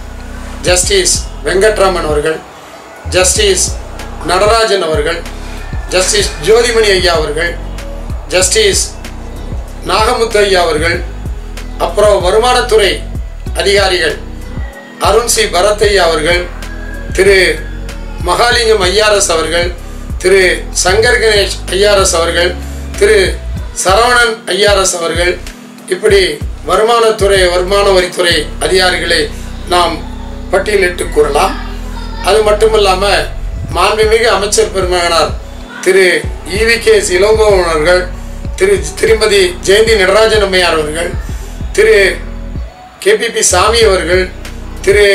ஜஸ்டிஸ் வெங்கட்ராமன் அவர்கள் ஜஸ்டிஸ் நடராஜன் அவர்கள் ஜஸ்டிஸ் ஜோதிமணி ஐயா அவர்கள் ஜஸ்டிஸ் நாகமுத்து ஐயா அவர்கள் அப்புறம் வருமானத்துறை அதிகாரிகள் அருண் சி பரத் ஐயா அவர்கள் திரு மகாலிங்கம் ஐயாரஸ் அவர்கள் திரு சங்கர் கணேஷ் ஐயாரஸ் அவர்கள் திரு சரவணன் ஐயாரஸ் அவர்கள் இப்படி வருமானத்துறை வருமான வரித்துறை அதிகாரிகளை நாம் பட்டியலிட்டு கூறலாம் அது மட்டுமல்லாமல் மாண்புமிகு அமைச்சர் பெருமகனார் திரு ஈவி கே இளங்கோவன் அவர்கள் திரு திருமதி ஜெயந்தி நடராஜன் அம்மையார் அவர்கள் திரு கேபிபி சாமி அவர்கள் திரு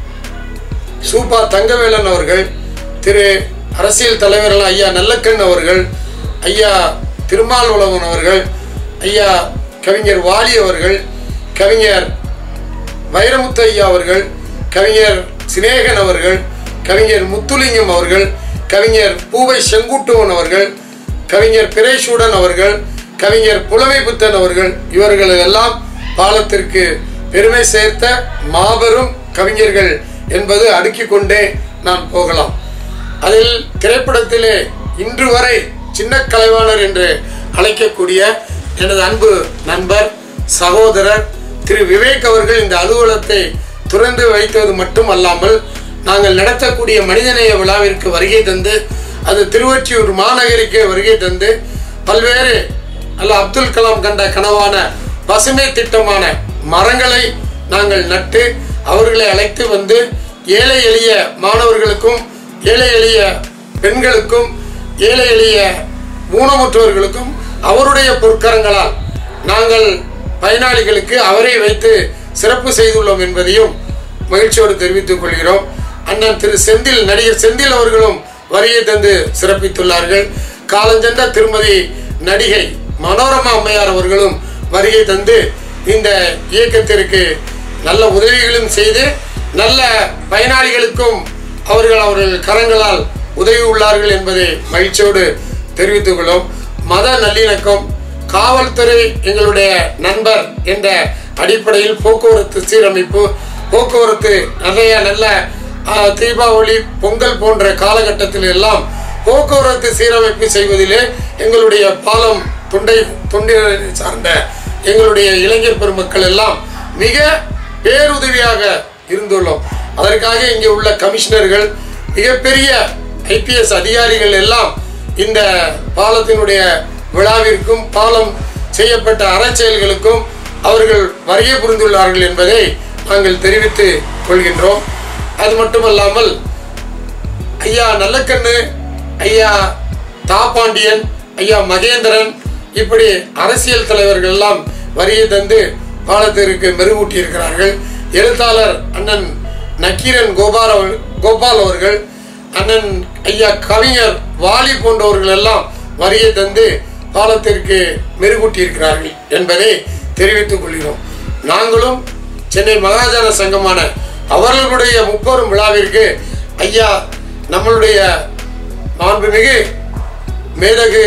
சூப்பா தங்கவேலன் அவர்கள் திரு அரசியல் தலைவர்கள் ஐயா நல்லக்கண் அவர்கள் ஐயா திருமால்வளவன் அவர்கள் ஐயா கவிஞர் வாலி அவர்கள் கவிஞர் வைரமுத்து ஐயா அவர்கள் கவிஞர் சினேகன் அவர்கள் கவிஞர் முத்துலிங்கம் அவர்கள் கவிஞர் பூவை செங்குட்டுவன் அவர்கள் கவிஞர் பிரேஷுடன் அவர்கள் கவிஞர் புலமை புத்தன் அவர்கள் இவர்கள் எல்லாம் பாலத்திற்கு பெருமை சேர்த்த மாபெரும் கவிஞர்கள் என்பது அடுக்கிக் கொண்டே நான் போகலாம் அதில் திரைப்படத்திலே இன்று வரை சின்ன கலைவாணர் என்று அழைக்கக்கூடிய எனது அன்பு நண்பர் சகோதரர் திரு விவேக் அவர்கள் இந்த அலுவலகத்தை துறந்து வைத்தது மட்டும் அல்லாமல் நாங்கள் நடத்தக்கூடிய மனிதநேய விழாவிற்கு வருகை தந்து அது திருவொற்றியூர் மாநகருக்கு வருகை தந்து பல்வேறு அல்ல அப்துல் கலாம் கண்ட கனவான பசுமை திட்டமான மரங்களை நாங்கள் நட்டு அவர்களை அழைத்து வந்து ஏழை எளிய மாணவர்களுக்கும் ஏழை எளிய பெண்களுக்கும் ஏழை எளிய ஊனமுற்றவர்களுக்கும் அவருடைய பொற்கரங்களால் நாங்கள் பயனாளிகளுக்கு அவரை வைத்து சிறப்பு செய்துள்ளோம் என்பதையும் மகிழ்ச்சியோடு தெரிவித்துக் கொள்கிறோம் அண்ணன் திரு செந்தில் நடிகர் செந்தில் அவர்களும் வரியை தந்து சிறப்பித்துள்ளார்கள் காலஞ்சென்ற திருமதி நடிகை மனோரமா அம்மையார் அவர்களும் வருகை தந்து இந்த இயக்கத்திற்கு நல்ல உதவிகளும் செய்து நல்ல பயனாளிகளுக்கும் அவர்கள் அவர்கள் கரங்களால் உதவி உள்ளார்கள் என்பதை மகிழ்ச்சியோடு தெரிவித்துக் கொள்ளும் மத நல்லிணக்கம் காவல்துறை எங்களுடைய நண்பர் என்ற அடிப்படையில் போக்குவரத்து சீரமைப்பு போக்குவரத்து நிறைய நல்ல ஆஹ், தீபாவளி பொங்கல் போன்ற காலகட்டத்தில் எல்லாம் போக்குவரத்து சீரமைப்பு செய்வதிலே எங்களுடைய பாலம் தொண்டை தொண்டினை சார்ந்த எங்களுடைய இளைஞர் பெருமக்கள் எல்லாம் மிக பேருதவியாக இருந்துள்ளோம் அதற்காக இங்கே உள்ள கமிஷனர்கள் மிகப்பெரிய ஐபிஎஸ் அதிகாரிகள் எல்லாம் இந்த பாலத்தினுடைய விழாவிற்கும் பாலம் செய்யப்பட்ட அறச்செயல்களுக்கும் அவர்கள் வருகை புரிந்துள்ளார்கள் என்பதை நாங்கள் தெரிவித்து கொள்கின்றோம் அது மட்டுமல்லாமல் ஐயா நல்லக்கண்ணு ஐயா தாப்பாண்டியன் ஐயா மகேந்திரன் இப்படி அரசியல் தலைவர்கள் எல்லாம் வருகை தந்து பாலத்திற்கு மெருகூட்டி இருக்கிறார்கள் எழுத்தாளர் அண்ணன் நக்கீரன் கோபால் அவர்கள் கோபால் அவர்கள் அண்ணன் ஐயா கவிஞர் வாலி போன்றவர்கள் எல்லாம் வருகை தந்து பாலத்திற்கு மெருகூட்டி இருக்கிறார்கள் என்பதை தெரிவித்துக் கொள்கிறோம் நாங்களும் சென்னை மகாஜன சங்கமான அவர்களுடைய முப்பெரும் விழாவிற்கு ஐயா நம்மளுடைய மாண்புமிகு மேதகு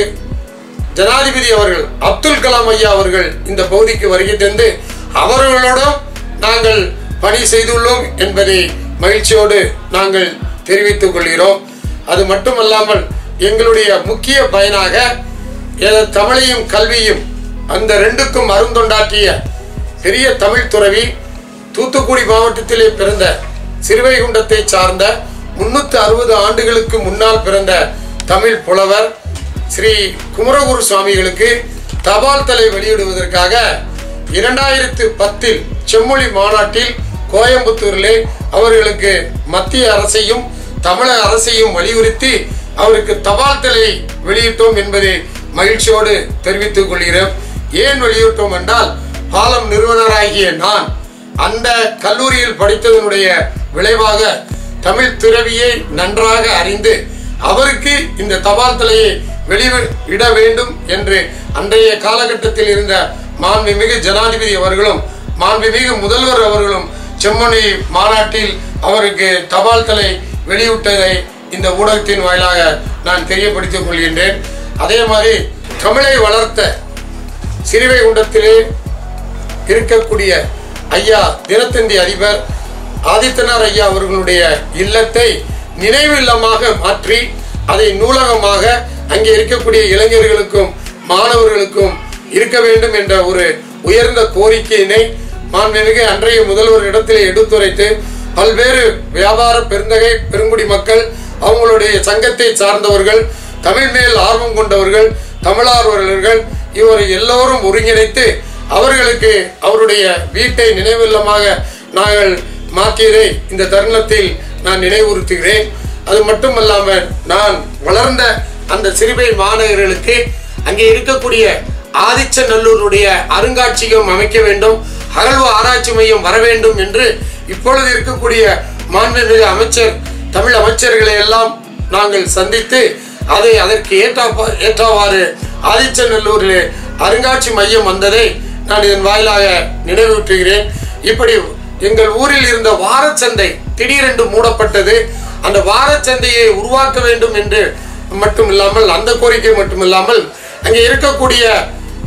ஜனாதிபதி அவர்கள் அப்துல் கலாம் ஐயா அவர்கள் இந்த பகுதிக்கு வருகை தந்து அவர்களோடும் நாங்கள் பணி செய்துள்ளோம் என்பதை மகிழ்ச்சியோடு நாங்கள் தெரிவித்துக் கொள்கிறோம் அது மட்டுமல்லாமல் எங்களுடைய முக்கிய பயனாக எனது தமிழையும் கல்வியும் அந்த ரெண்டுக்கும் அருந்தொண்டாற்றிய பெரிய தமிழ் துறவி தூத்துக்குடி மாவட்டத்திலே பிறந்த சிறுவைகுண்டத்தை சார்ந்த முன்னூத்தி அறுபது ஆண்டுகளுக்கு முன்னால் பிறந்த தமிழ் புலவர் ஸ்ரீ குமரகுரு சுவாமிகளுக்கு தபால் தலை வெளியிடுவதற்காக இரண்டாயிரத்து பத்தில் செம்மொழி மாநாட்டில் கோயம்புத்தூரிலே அவர்களுக்கு மத்திய அரசையும் தமிழக அரசையும் வலியுறுத்தி அவருக்கு தபால் தலை வெளியிட்டோம் என்பதை மகிழ்ச்சியோடு தெரிவித்துக் கொள்கிறோம் ஏன் வெளியிட்டோம் என்றால் பாலம் நிறுவனராகிய நான் அந்த கல்லூரியில் படித்ததனுடைய விளைவாக தமிழ் துறவியை நன்றாக அறிந்து அவருக்கு இந்த தபால் தலையை வெளியிட வேண்டும் என்று அன்றைய காலகட்டத்தில் இருந்த மாண்புமிகு ஜனாதிபதி அவர்களும் மாண்புமிகு முதல்வர் அவர்களும் செம்மொழி மாநாட்டில் அவருக்கு தபால் தலை வெளியிட்டதை இந்த ஊடகத்தின் வாயிலாக நான் தெரியப்படுத்திக் கொள்கின்றேன் அதே மாதிரி தமிழை வளர்த்த சிறுவைகுண்டத்திலே இருக்கக்கூடிய ஐயா தினத்தந்தி அதிபர் ஆதித்தனார் ஐயா அவர்களுடைய இல்லத்தை நினைவு இல்லமாக மாற்றி அதை நூலகமாக அங்கே இருக்கக்கூடிய இளைஞர்களுக்கும் மாணவர்களுக்கும் இருக்க வேண்டும் என்ற ஒரு உயர்ந்த கோரிக்கையினை மாண்புமிகு அன்றைய முதல்வர் இடத்திலே எடுத்துரைத்து பல்வேறு வியாபார பெருந்தகை பெருங்குடி மக்கள் அவங்களுடைய சங்கத்தை சார்ந்தவர்கள் தமிழ் மேல் ஆர்வம் கொண்டவர்கள் தமிழார்வலர்கள் இவரை எல்லோரும் ஒருங்கிணைத்து அவர்களுக்கு அவருடைய வீட்டை நினைவில்லமாக நாங்கள் மாற்றியதை இந்த தருணத்தில் நான் நினைவுறுத்துகிறேன் அது மட்டுமல்லாமல் நான் வளர்ந்த அந்த சிறுபை மாநகர்களுக்கு அங்கே இருக்கக்கூடிய ஆதிச்சநல்லூருடைய அருங்காட்சியகம் அமைக்க வேண்டும் அகழ்வு ஆராய்ச்சி மையம் வர வேண்டும் என்று இப்பொழுது இருக்கக்கூடிய மாண்புமிகு அமைச்சர் தமிழ் அமைச்சர்களை எல்லாம் நாங்கள் சந்தித்து அதை அதற்கு ஏற்றா ஏற்றவாறு ஆதிச்சநல்லூரில் அருங்காட்சி மையம் வந்ததை நான் இதன் வாயிலாக நினைவூட்டுகிறேன் இப்படி எங்கள் ஊரில் இருந்த வாரச்சந்தை திடீரென்று மூடப்பட்டது அந்த வாரச்சந்தையை உருவாக்க வேண்டும் என்று மட்டும் இல்லாமல் அந்த கோரிக்கை மட்டும் இல்லாமல் அங்கே இருக்கக்கூடிய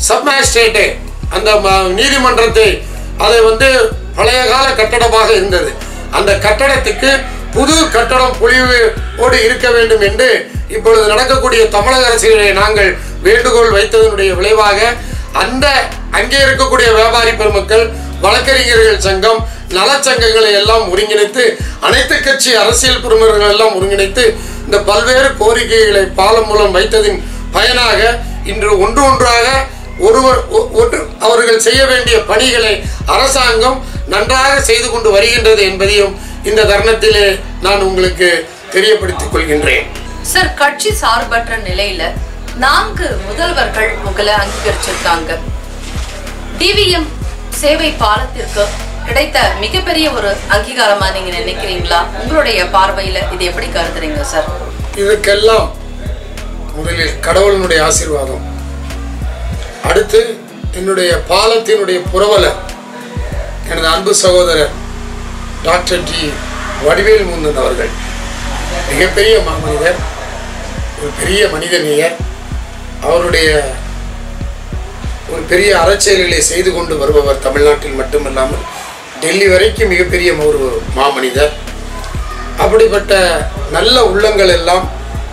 சப் மேஜிஸ்ட்ரேட்டு அந்த ம- நீதிமன்றத்தை அதை வந்து பழைய கால கட்டடமாக இருந்தது அந்த கட்டடத்துக்கு புது கட்டடம் பொலிவோடு இருக்க வேண்டும் என்று இப்பொழுது நடக்கக்கூடிய தமிழக அரசியலை நாங்கள் வேண்டுகோள் வைத்ததனுடைய விளைவாக அந்த அங்கே இருக்கக்கூடிய வியாபாரி பெருமக்கள் வழக்கறிஞர்கள் சங்கம் நலச்சங்கங்களை எல்லாம் ஒருங்கிணைத்து அனைத்து கட்சி அரசியல் பிரமுகர்கள் எல்லாம் ஒருங்கிணைத்து இந்த பல்வேறு கோரிக்கைகளை பாலம் மூலம் வைத்ததின் பயனாக இன்று ஒன்று ஒன்றாக ஒருவர் ஒ- ஒன்று அவர்கள் செய்ய வேண்டிய பணிகளை அரசாங்கம் நன்றாக செய்து கொண்டு வருகின்றது என்பதையும் இந்த தருணத்திலே நான் உங்களுக்கு தெரியப்படுத்திக் கொள்கின்றேன் சார் கட்சி சார்பற்ற நிலையில நான்கு முதல்வர்கள் உங்களை அங்கீகரிச்சிருக்காங்க டிவிஎம் சேவை பாலத்திற்கு கிடைத்த மிகப்பெரிய ஒரு அங்கீகாரமா நீங்க நினைக்கிறீங்களா உங்களுடைய பார்வையில இது எப்படி கருதுறீங்க சார் இதற்கெல்லாம் முதலில் கடவுளினுடைய ஆசீர்வாதம் அடுத்து என்னுடைய பாலத்தினுடைய புரவலர் எனது அன்பு சகோதரர் டாக்டர் டி வடிவேல் முந்தன் அவர்கள் மிகப்பெரிய மாமனிதர் ஒரு பெரிய மனிதநேயர் அவருடைய ஒரு பெரிய அறச்செயல்களை செய்து கொண்டு வருபவர் தமிழ்நாட்டில் மட்டுமல்லாமல் டெல்லி வரைக்கும் மிகப்பெரிய ஒரு மாமனிதர் அப்படிப்பட்ட நல்ல உள்ளங்கள் எல்லாம்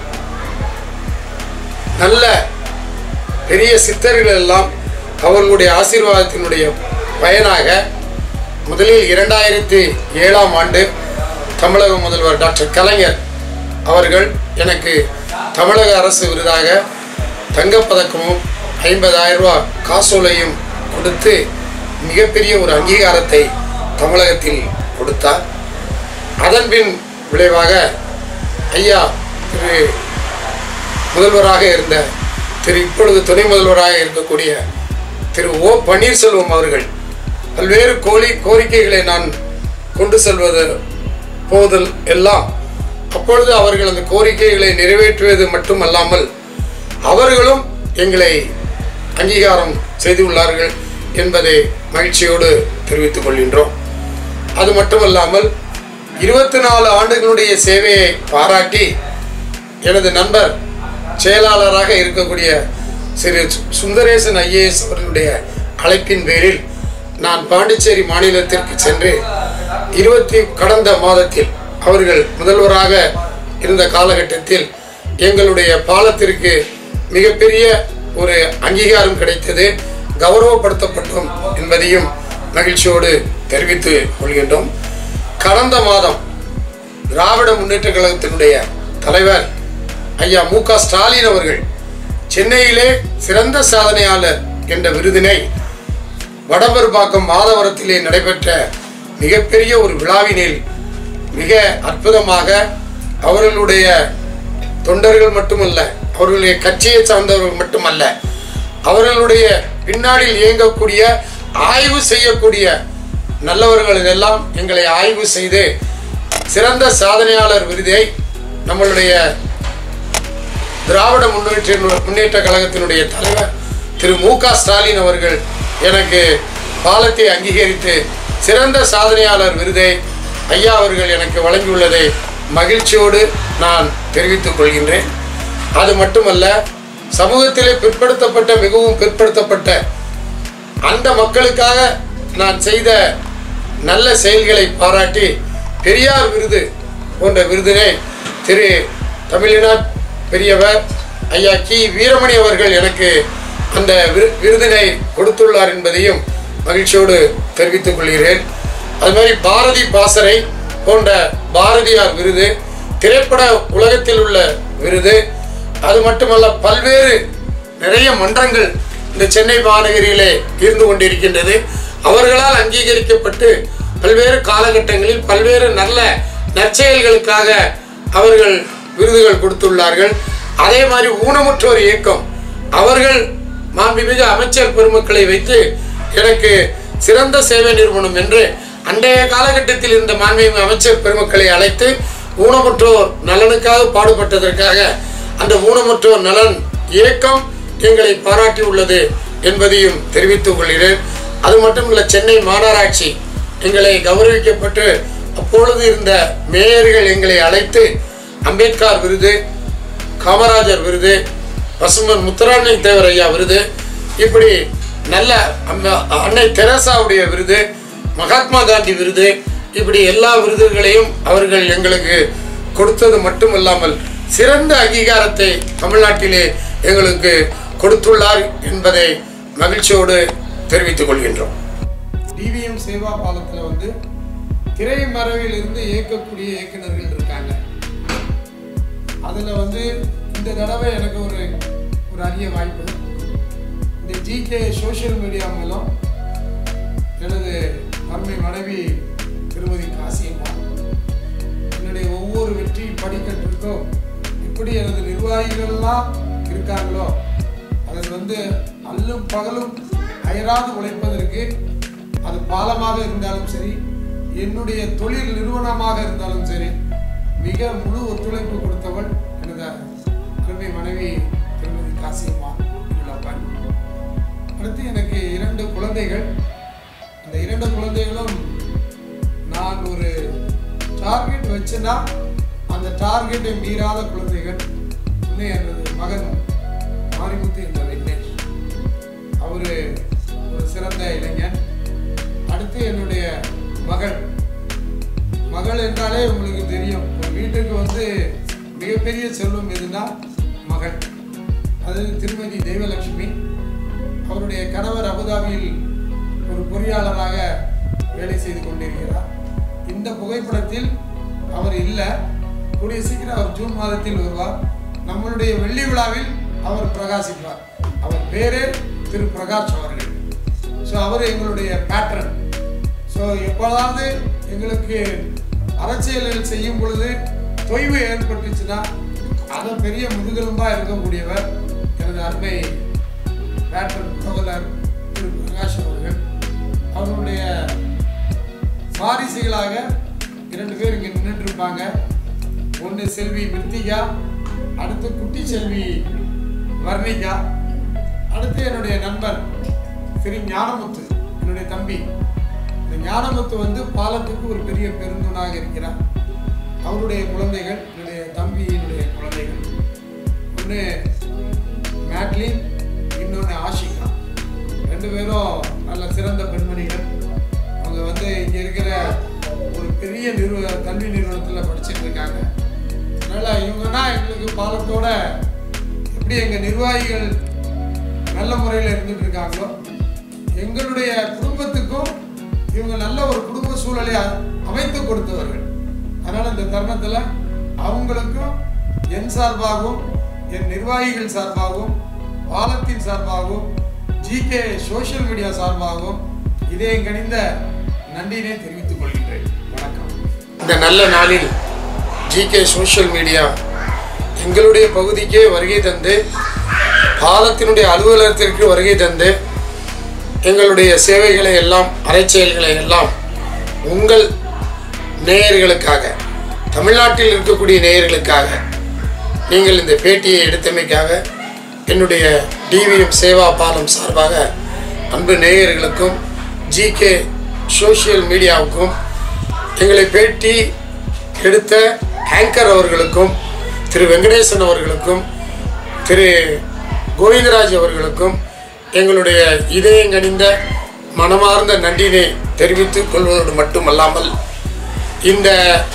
நல்ல பெரிய சித்தர்கள் எல்லாம் அவர்களுடைய ஆசீர்வாதத்தினுடைய பயனாக முதலில் இரண்டாயிரத்தி ஏழாம் ஆண்டு தமிழக முதல்வர் டாக்டர் கலைஞர் அவர்கள் எனக்கு தமிழக அரசு விருதாக தங்கப்பதக்கமும் ஐம்பதாயிரம் ரூபாய் காசோலையும் கொடுத்து மிகப்பெரிய ஒரு அங்கீகாரத்தை தமிழகத்தில் கொடுத்தார் அதன்பின் விளைவாக ஐயா திரு முதல்வராக இருந்த திரு இப்பொழுது துணை முதல்வராக இருக்கக்கூடிய திரு ஓ பன்னீர்செல்வம் அவர்கள் பல்வேறு கோரி கோரிக்கைகளை நான் கொண்டு செல்வது போதல் எல்லாம் அப்பொழுது அவர்கள் அந்த கோரிக்கைகளை நிறைவேற்றுவது மட்டுமல்லாமல் அவர்களும் எங்களை அங்கீகாரம் செய்துள்ளார்கள் என்பதை மகிழ்ச்சியோடு தெரிவித்துக் கொள்கின்றோம் அது மட்டுமல்லாமல் இருபத்தி நாலு ஆண்டுகளுடைய சேவையை பாராட்டி எனது நண்பர் செயலாளராக இருக்கக்கூடிய திரு சுந்தரேசன் ஐஏஎஸ் அவர்களுடைய அழைப்பின் பேரில் நான் பாண்டிச்சேரி மாநிலத்திற்கு சென்று இருபத்தி கடந்த மாதத்தில் அவர்கள் முதல்வராக இருந்த காலகட்டத்தில் எங்களுடைய பாலத்திற்கு மிகப்பெரிய ஒரு அங்கீகாரம் கிடைத்தது கௌரவப்படுத்தப்பட்டோம் என்பதையும் மகிழ்ச்சியோடு தெரிவித்துக் கொள்கின்றோம் கடந்த மாதம் திராவிட முன்னேற்ற கழகத்தினுடைய தலைவர் ஐயா மு க ஸ்டாலின் அவர்கள் சென்னையிலே சிறந்த சாதனையாளர் என்ற விருதினை வடபெரும்பாக்கம் மாதவரத்திலே நடைபெற்ற மிகப்பெரிய ஒரு விழாவினில் மிக அற்புதமாக அவர்களுடைய தொண்டர்கள் மட்டுமல்ல அவர்களுடைய கட்சியை சார்ந்தவர்கள் மட்டுமல்ல அவர்களுடைய பின்னாடில் இயங்கக்கூடிய ஆய்வு செய்யக்கூடிய நல்லவர்கள் எல்லாம் எங்களை ஆய்வு செய்து சிறந்த சாதனையாளர் விருதை நம்மளுடைய திராவிட முன்னேற்ற முன்னேற்ற கழகத்தினுடைய தலைவர் திரு மு க ஸ்டாலின் அவர்கள் எனக்கு பாலத்தை அங்கீகரித்து சிறந்த சாதனையாளர் விருதை ஐயா அவர்கள் எனக்கு வழங்கியுள்ளதை மகிழ்ச்சியோடு நான் தெரிவித்துக் கொள்கின்றேன் அது மட்டுமல்ல சமூகத்திலே பிற்படுத்தப்பட்ட மிகவும் பிற்படுத்தப்பட்ட அந்த மக்களுக்காக நான் செய்த நல்ல செயல்களை பாராட்டி பெரியார் விருது போன்ற விருதினை திரு தமிழினாட் பெரியவர் ஐயா கி வீரமணி அவர்கள் எனக்கு அந்த விரு- விருதினை கொடுத்துள்ளார் என்பதையும் மகிழ்ச்சியோடு தெரிவித்துக் கொள்கிறேன் அது மாதிரி பாரதி பாசறை போன்ற பாரதியார் விருது திரைப்பட உலகத்தில் உள்ள விருது அது மட்டுமல்ல பல்வேறு நிறைய மன்றங்கள் இந்த சென்னை மாநகரிலே இருந்து கொண்டிருக்கின்றது அவர்களால் அங்கீகரிக்கப்பட்டு பல்வேறு காலகட்டங்களில் பல்வேறு நல்ல நற்செயல்களுக்காக அவர்கள் விருதுகள் கொடுத்துள்ளார்கள் அதே மாதிரி ஊனமுற்றோர் இயக்கம் அவர்கள் மாண்புமிகு அமைச்சர் பெருமக்களை வைத்து எனக்கு சிறந்த சேவை நிறுவனம் என்று அன்றைய காலகட்டத்தில் இருந்த மாண்புமிகு அமைச்சர் பெருமக்களை அழைத்து ஊனமுற்றோர் நலனுக்காக பாடுபட்டதற்காக அந்த ஊனமுற்றோர் நலன் இயக்கம் எங்களை பாராட்டி உள்ளது என்பதையும் தெரிவித்துக் கொள்கிறேன் அது மட்டுமல்ல சென்னை மாநகராட்சி எங்களை கௌரவிக்கப்பட்டு அப்பொழுது இருந்த மேயர்கள் எங்களை அழைத்து அம்பேத்கர் விருது காமராஜர் விருது பசுமன் முத்துராமலிங்க தேவர் ஐயா விருது இப்படி நல்ல அம்ம- அன்னை தெரசாவுடைய விருது மகாத்மா காந்தி விருது இப்படி எல்லா விருதுகளையும் அவர்கள் எங்களுக்கு கொடுத்தது மட்டுமல்லாமல் சிறந்த அங்கீகாரத்தை தமிழ்நாட்டிலே எங்களுக்கு கொடுத்துள்ளார் என்பதை மகிழ்ச்சியோடு தெரிவித்துக் கொள்கின்றோம் டிவிஎம் சேவா பாலத்தில் வந்து திரைமறைவில் இருந்து இயக்கக்கூடிய இயக்குனர்கள் இருக்காங்க அதில் வந்து இந்த தடவை எனக்கு ஒரு ஒரு அரிய வாய்ப்பு இந்த ஜிகே சோஷியல் மீடியா மூலம் எனது அருமை மனைவி திருமதி காசியம்மா என்னுடைய ஒவ்வொரு வெற்றி படிக்கட்டிற்கும் எப்படி எனது நிர்வாகிகள்லாம் இருக்காங்களோ அதில் வந்து அல்லும் பகலும் அயராது உழைப்பதற்கு அது பாலமாக இருந்தாலும் சரி என்னுடைய தொழில் நிறுவனமாக இருந்தாலும் சரி மிக முழு ஒத்துழைப்பு கொடுத்தவள் எனது அருமை மனைவி திருமதி காசியம்மா இளப்பன் அடுத்து எனக்கு இரண்டு குழந்தைகள் அந்த இரண்டு குழந்தைகளும் நான் ஒரு டார்கெட் வச்சேன்னா அந்த டார்கெட்டை மீறாத குழந்தைகள் ஒன்று எனது மகன் மாரிமுத்து என்ற விக்னேஷ் அவர் ஒரு சிறந்த இளைஞன் அடுத்து என்னுடைய மகள் மகள் என்றாலே உங்களுக்கு தெரியும் ஒரு வீட்டுக்கு வந்து மிகப்பெரிய செல்வம் எதுனா மகள் அது திருமதி தெய்வலட்சுமி அவருடைய கணவர் அபுதாபியில் ஒரு பொறியாளராக வேலை செய்து கொண்டிருக்கிறார் இந்த புகைப்படத்தில் அவர் இல்லை கூடிய சீக்கிரம் அவர் ஜூன் மாதத்தில் வருவார் நம்மளுடைய வெள்ளி விழாவில் அவர் பிரகாசிப்பார் அவர் பேரே திரு பிரகாஷ் அவர்கள் ஸோ அவர் எங்களுடைய பேட்ரன் ஸோ எப்போதாவது எங்களுக்கு அரசியலில் செய்யும் பொழுது தொய்வு ஏற்பட்டுச்சுன்னா அதை பெரிய முதுகெலும்பாக இருக்கக்கூடியவர் எனது அருமை பேட்ரன் புரவலர் திரு பிரகாஷ் அவர்கள் அவருடைய வாரிசுகளாக இரண்டு பேர் இங்கே நின்றுட்டு இருப்பாங்க ஒன்று செல்வி மிருத்திகா அடுத்து குட்டி செல்வி வர்ணிகா அடுத்து என்னுடைய நண்பர் திரு ஞானமுத்து என்னுடைய தம்பி இந்த ஞானமுத்து வந்து பாலத்துக்கு ஒரு பெரிய பெருந்துணாக இருக்கிறார் அவருடைய குழந்தைகள் என்னுடைய தம்பியினுடைய குழந்தைகள் ஒன்று மேட்லின் இன்னொன்று ஆஷிகா ரெண்டு பேரும் நல்ல சிறந்த பெண்மணிகள் அவங்க வந்து இங்கே இருக்கிற ஒரு பெரிய நிறுவ கல்வி நிறுவனத்தில் படிச்சுட்டு இருக்காங்க அதனால் இவங்கன்னா எங்களுக்கு பாலத்தோட எப்படி எங்கள் நிர்வாகிகள் நல்ல முறையில் இருந்துட்டு இருக்காங்களோ எங்களுடைய குடும்பத்துக்கும் இவங்க நல்ல ஒரு குடும்ப சூழலை அ- அமைத்து கொடுத்தவர்கள் அதனால் இந்த தருணத்தில் அவங்களுக்கும் என் சார்பாகவும் என் நிர்வாகிகள் சார்பாகவும் பாலத்தின் சார்பாகவும் ஜிகே சோஷியல் மீடியா சார்பாகவும் இதே கணிந்த நன்றியினை தெரிவித்துக் கொள்கின்றேன் வணக்கம் இந்த நல்ல நாளில் ஜிகே சோஷியல் மீடியா எங்களுடைய பகுதிக்கே வருகை தந்து பாலத்தினுடைய அலுவலகத்திற்கு வருகை தந்து எங்களுடைய சேவைகளை எல்லாம் அரைச்செயல்களை எல்லாம் உங்கள் நேயர்களுக்காக தமிழ்நாட்டில் இருக்கக்கூடிய நேயர்களுக்காக நீங்கள் இந்த பேட்டியை எடுத்தமைக்காக என்னுடைய டிவிஎம் சேவா பாலம் சார்பாக அன்பு நேயர்களுக்கும் ஜிகே சோஷியல் மீடியாவுக்கும் எங்களை பேட்டி எடுத்த ஆங்கர் அவர்களுக்கும் திரு வெங்கடேசன் அவர்களுக்கும் திரு கோவிந்தராஜ் அவர்களுக்கும் எங்களுடைய இதயங்கனிந்த மனமார்ந்த நன்றினை தெரிவித்துக் கொள்வதோடு மட்டுமல்லாமல் இந்த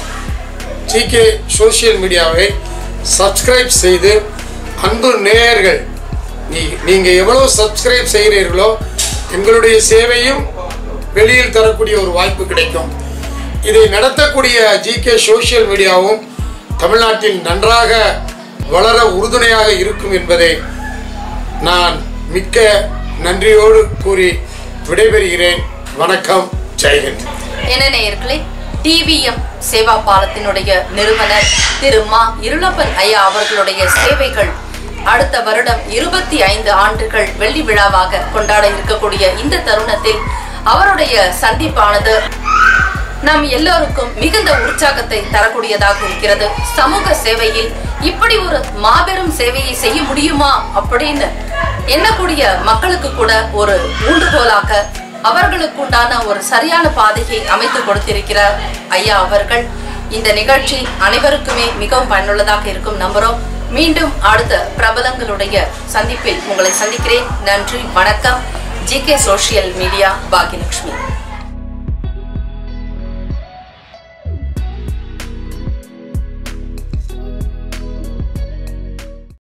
ஜிகே சோஷியல் மீடியாவை சப்ஸ்கிரைப் செய்து அன்பு நேயர்கள் நீ நீங்கள் எவ்வளோ சப்ஸ்கிரைப் செய்கிறீர்களோ எங்களுடைய சேவையும் வெளியில் தரக்கூடிய ஒரு வாய்ப்பு கிடைக்கும் இதை நடத்தக்கூடிய ஜிகே சோஷியல் மீடியாவும் தமிழ்நாட்டில் நன்றாக வளர உறுதுணையாக இருக்கும் என்பதை நான் மிக்க நன்றியோடு கூறி விடைபெறுகிறேன் வணக்கம் ஜெய்ஹிந்த் என்ன நேயர்களே டிவிஎம் சேவா பாலத்தினுடைய நிறுவனர் திரு மா இருளப்பன் ஐயா அவர்களுடைய சேவைகள் அடுத்த வருடம் இருபத்தி ஐந்து ஆண்டுகள் வெள்ளி விழாவாக கொண்டாட இருக்கக்கூடிய இந்த தருணத்தில் அவருடைய சந்திப்பானது நம் எல்லோருக்கும் மிகுந்த உற்சாகத்தை தரக்கூடியதாக இருக்கிறது சமூக சேவையில் இப்படி ஒரு மாபெரும் சேவையை செய்ய முடியுமா அப்படின்னு எண்ணக்கூடிய மக்களுக்கு கூட ஒரு ஊன்றுகோலாக அவர்களுக்கு உண்டான ஒரு சரியான பாதையை அமைத்து கொடுத்திருக்கிறார் ஐயா அவர்கள் இந்த நிகழ்ச்சி அனைவருக்குமே மிகவும் பயனுள்ளதாக இருக்கும் நம்புறோம் மீண்டும் அடுத்த பிரபலங்களுடைய சந்திப்பில் உங்களை சந்திக்கிறேன் நன்றி வணக்கம் ஜிகே சோஷியல் மீடியா பாகியலட்சுமி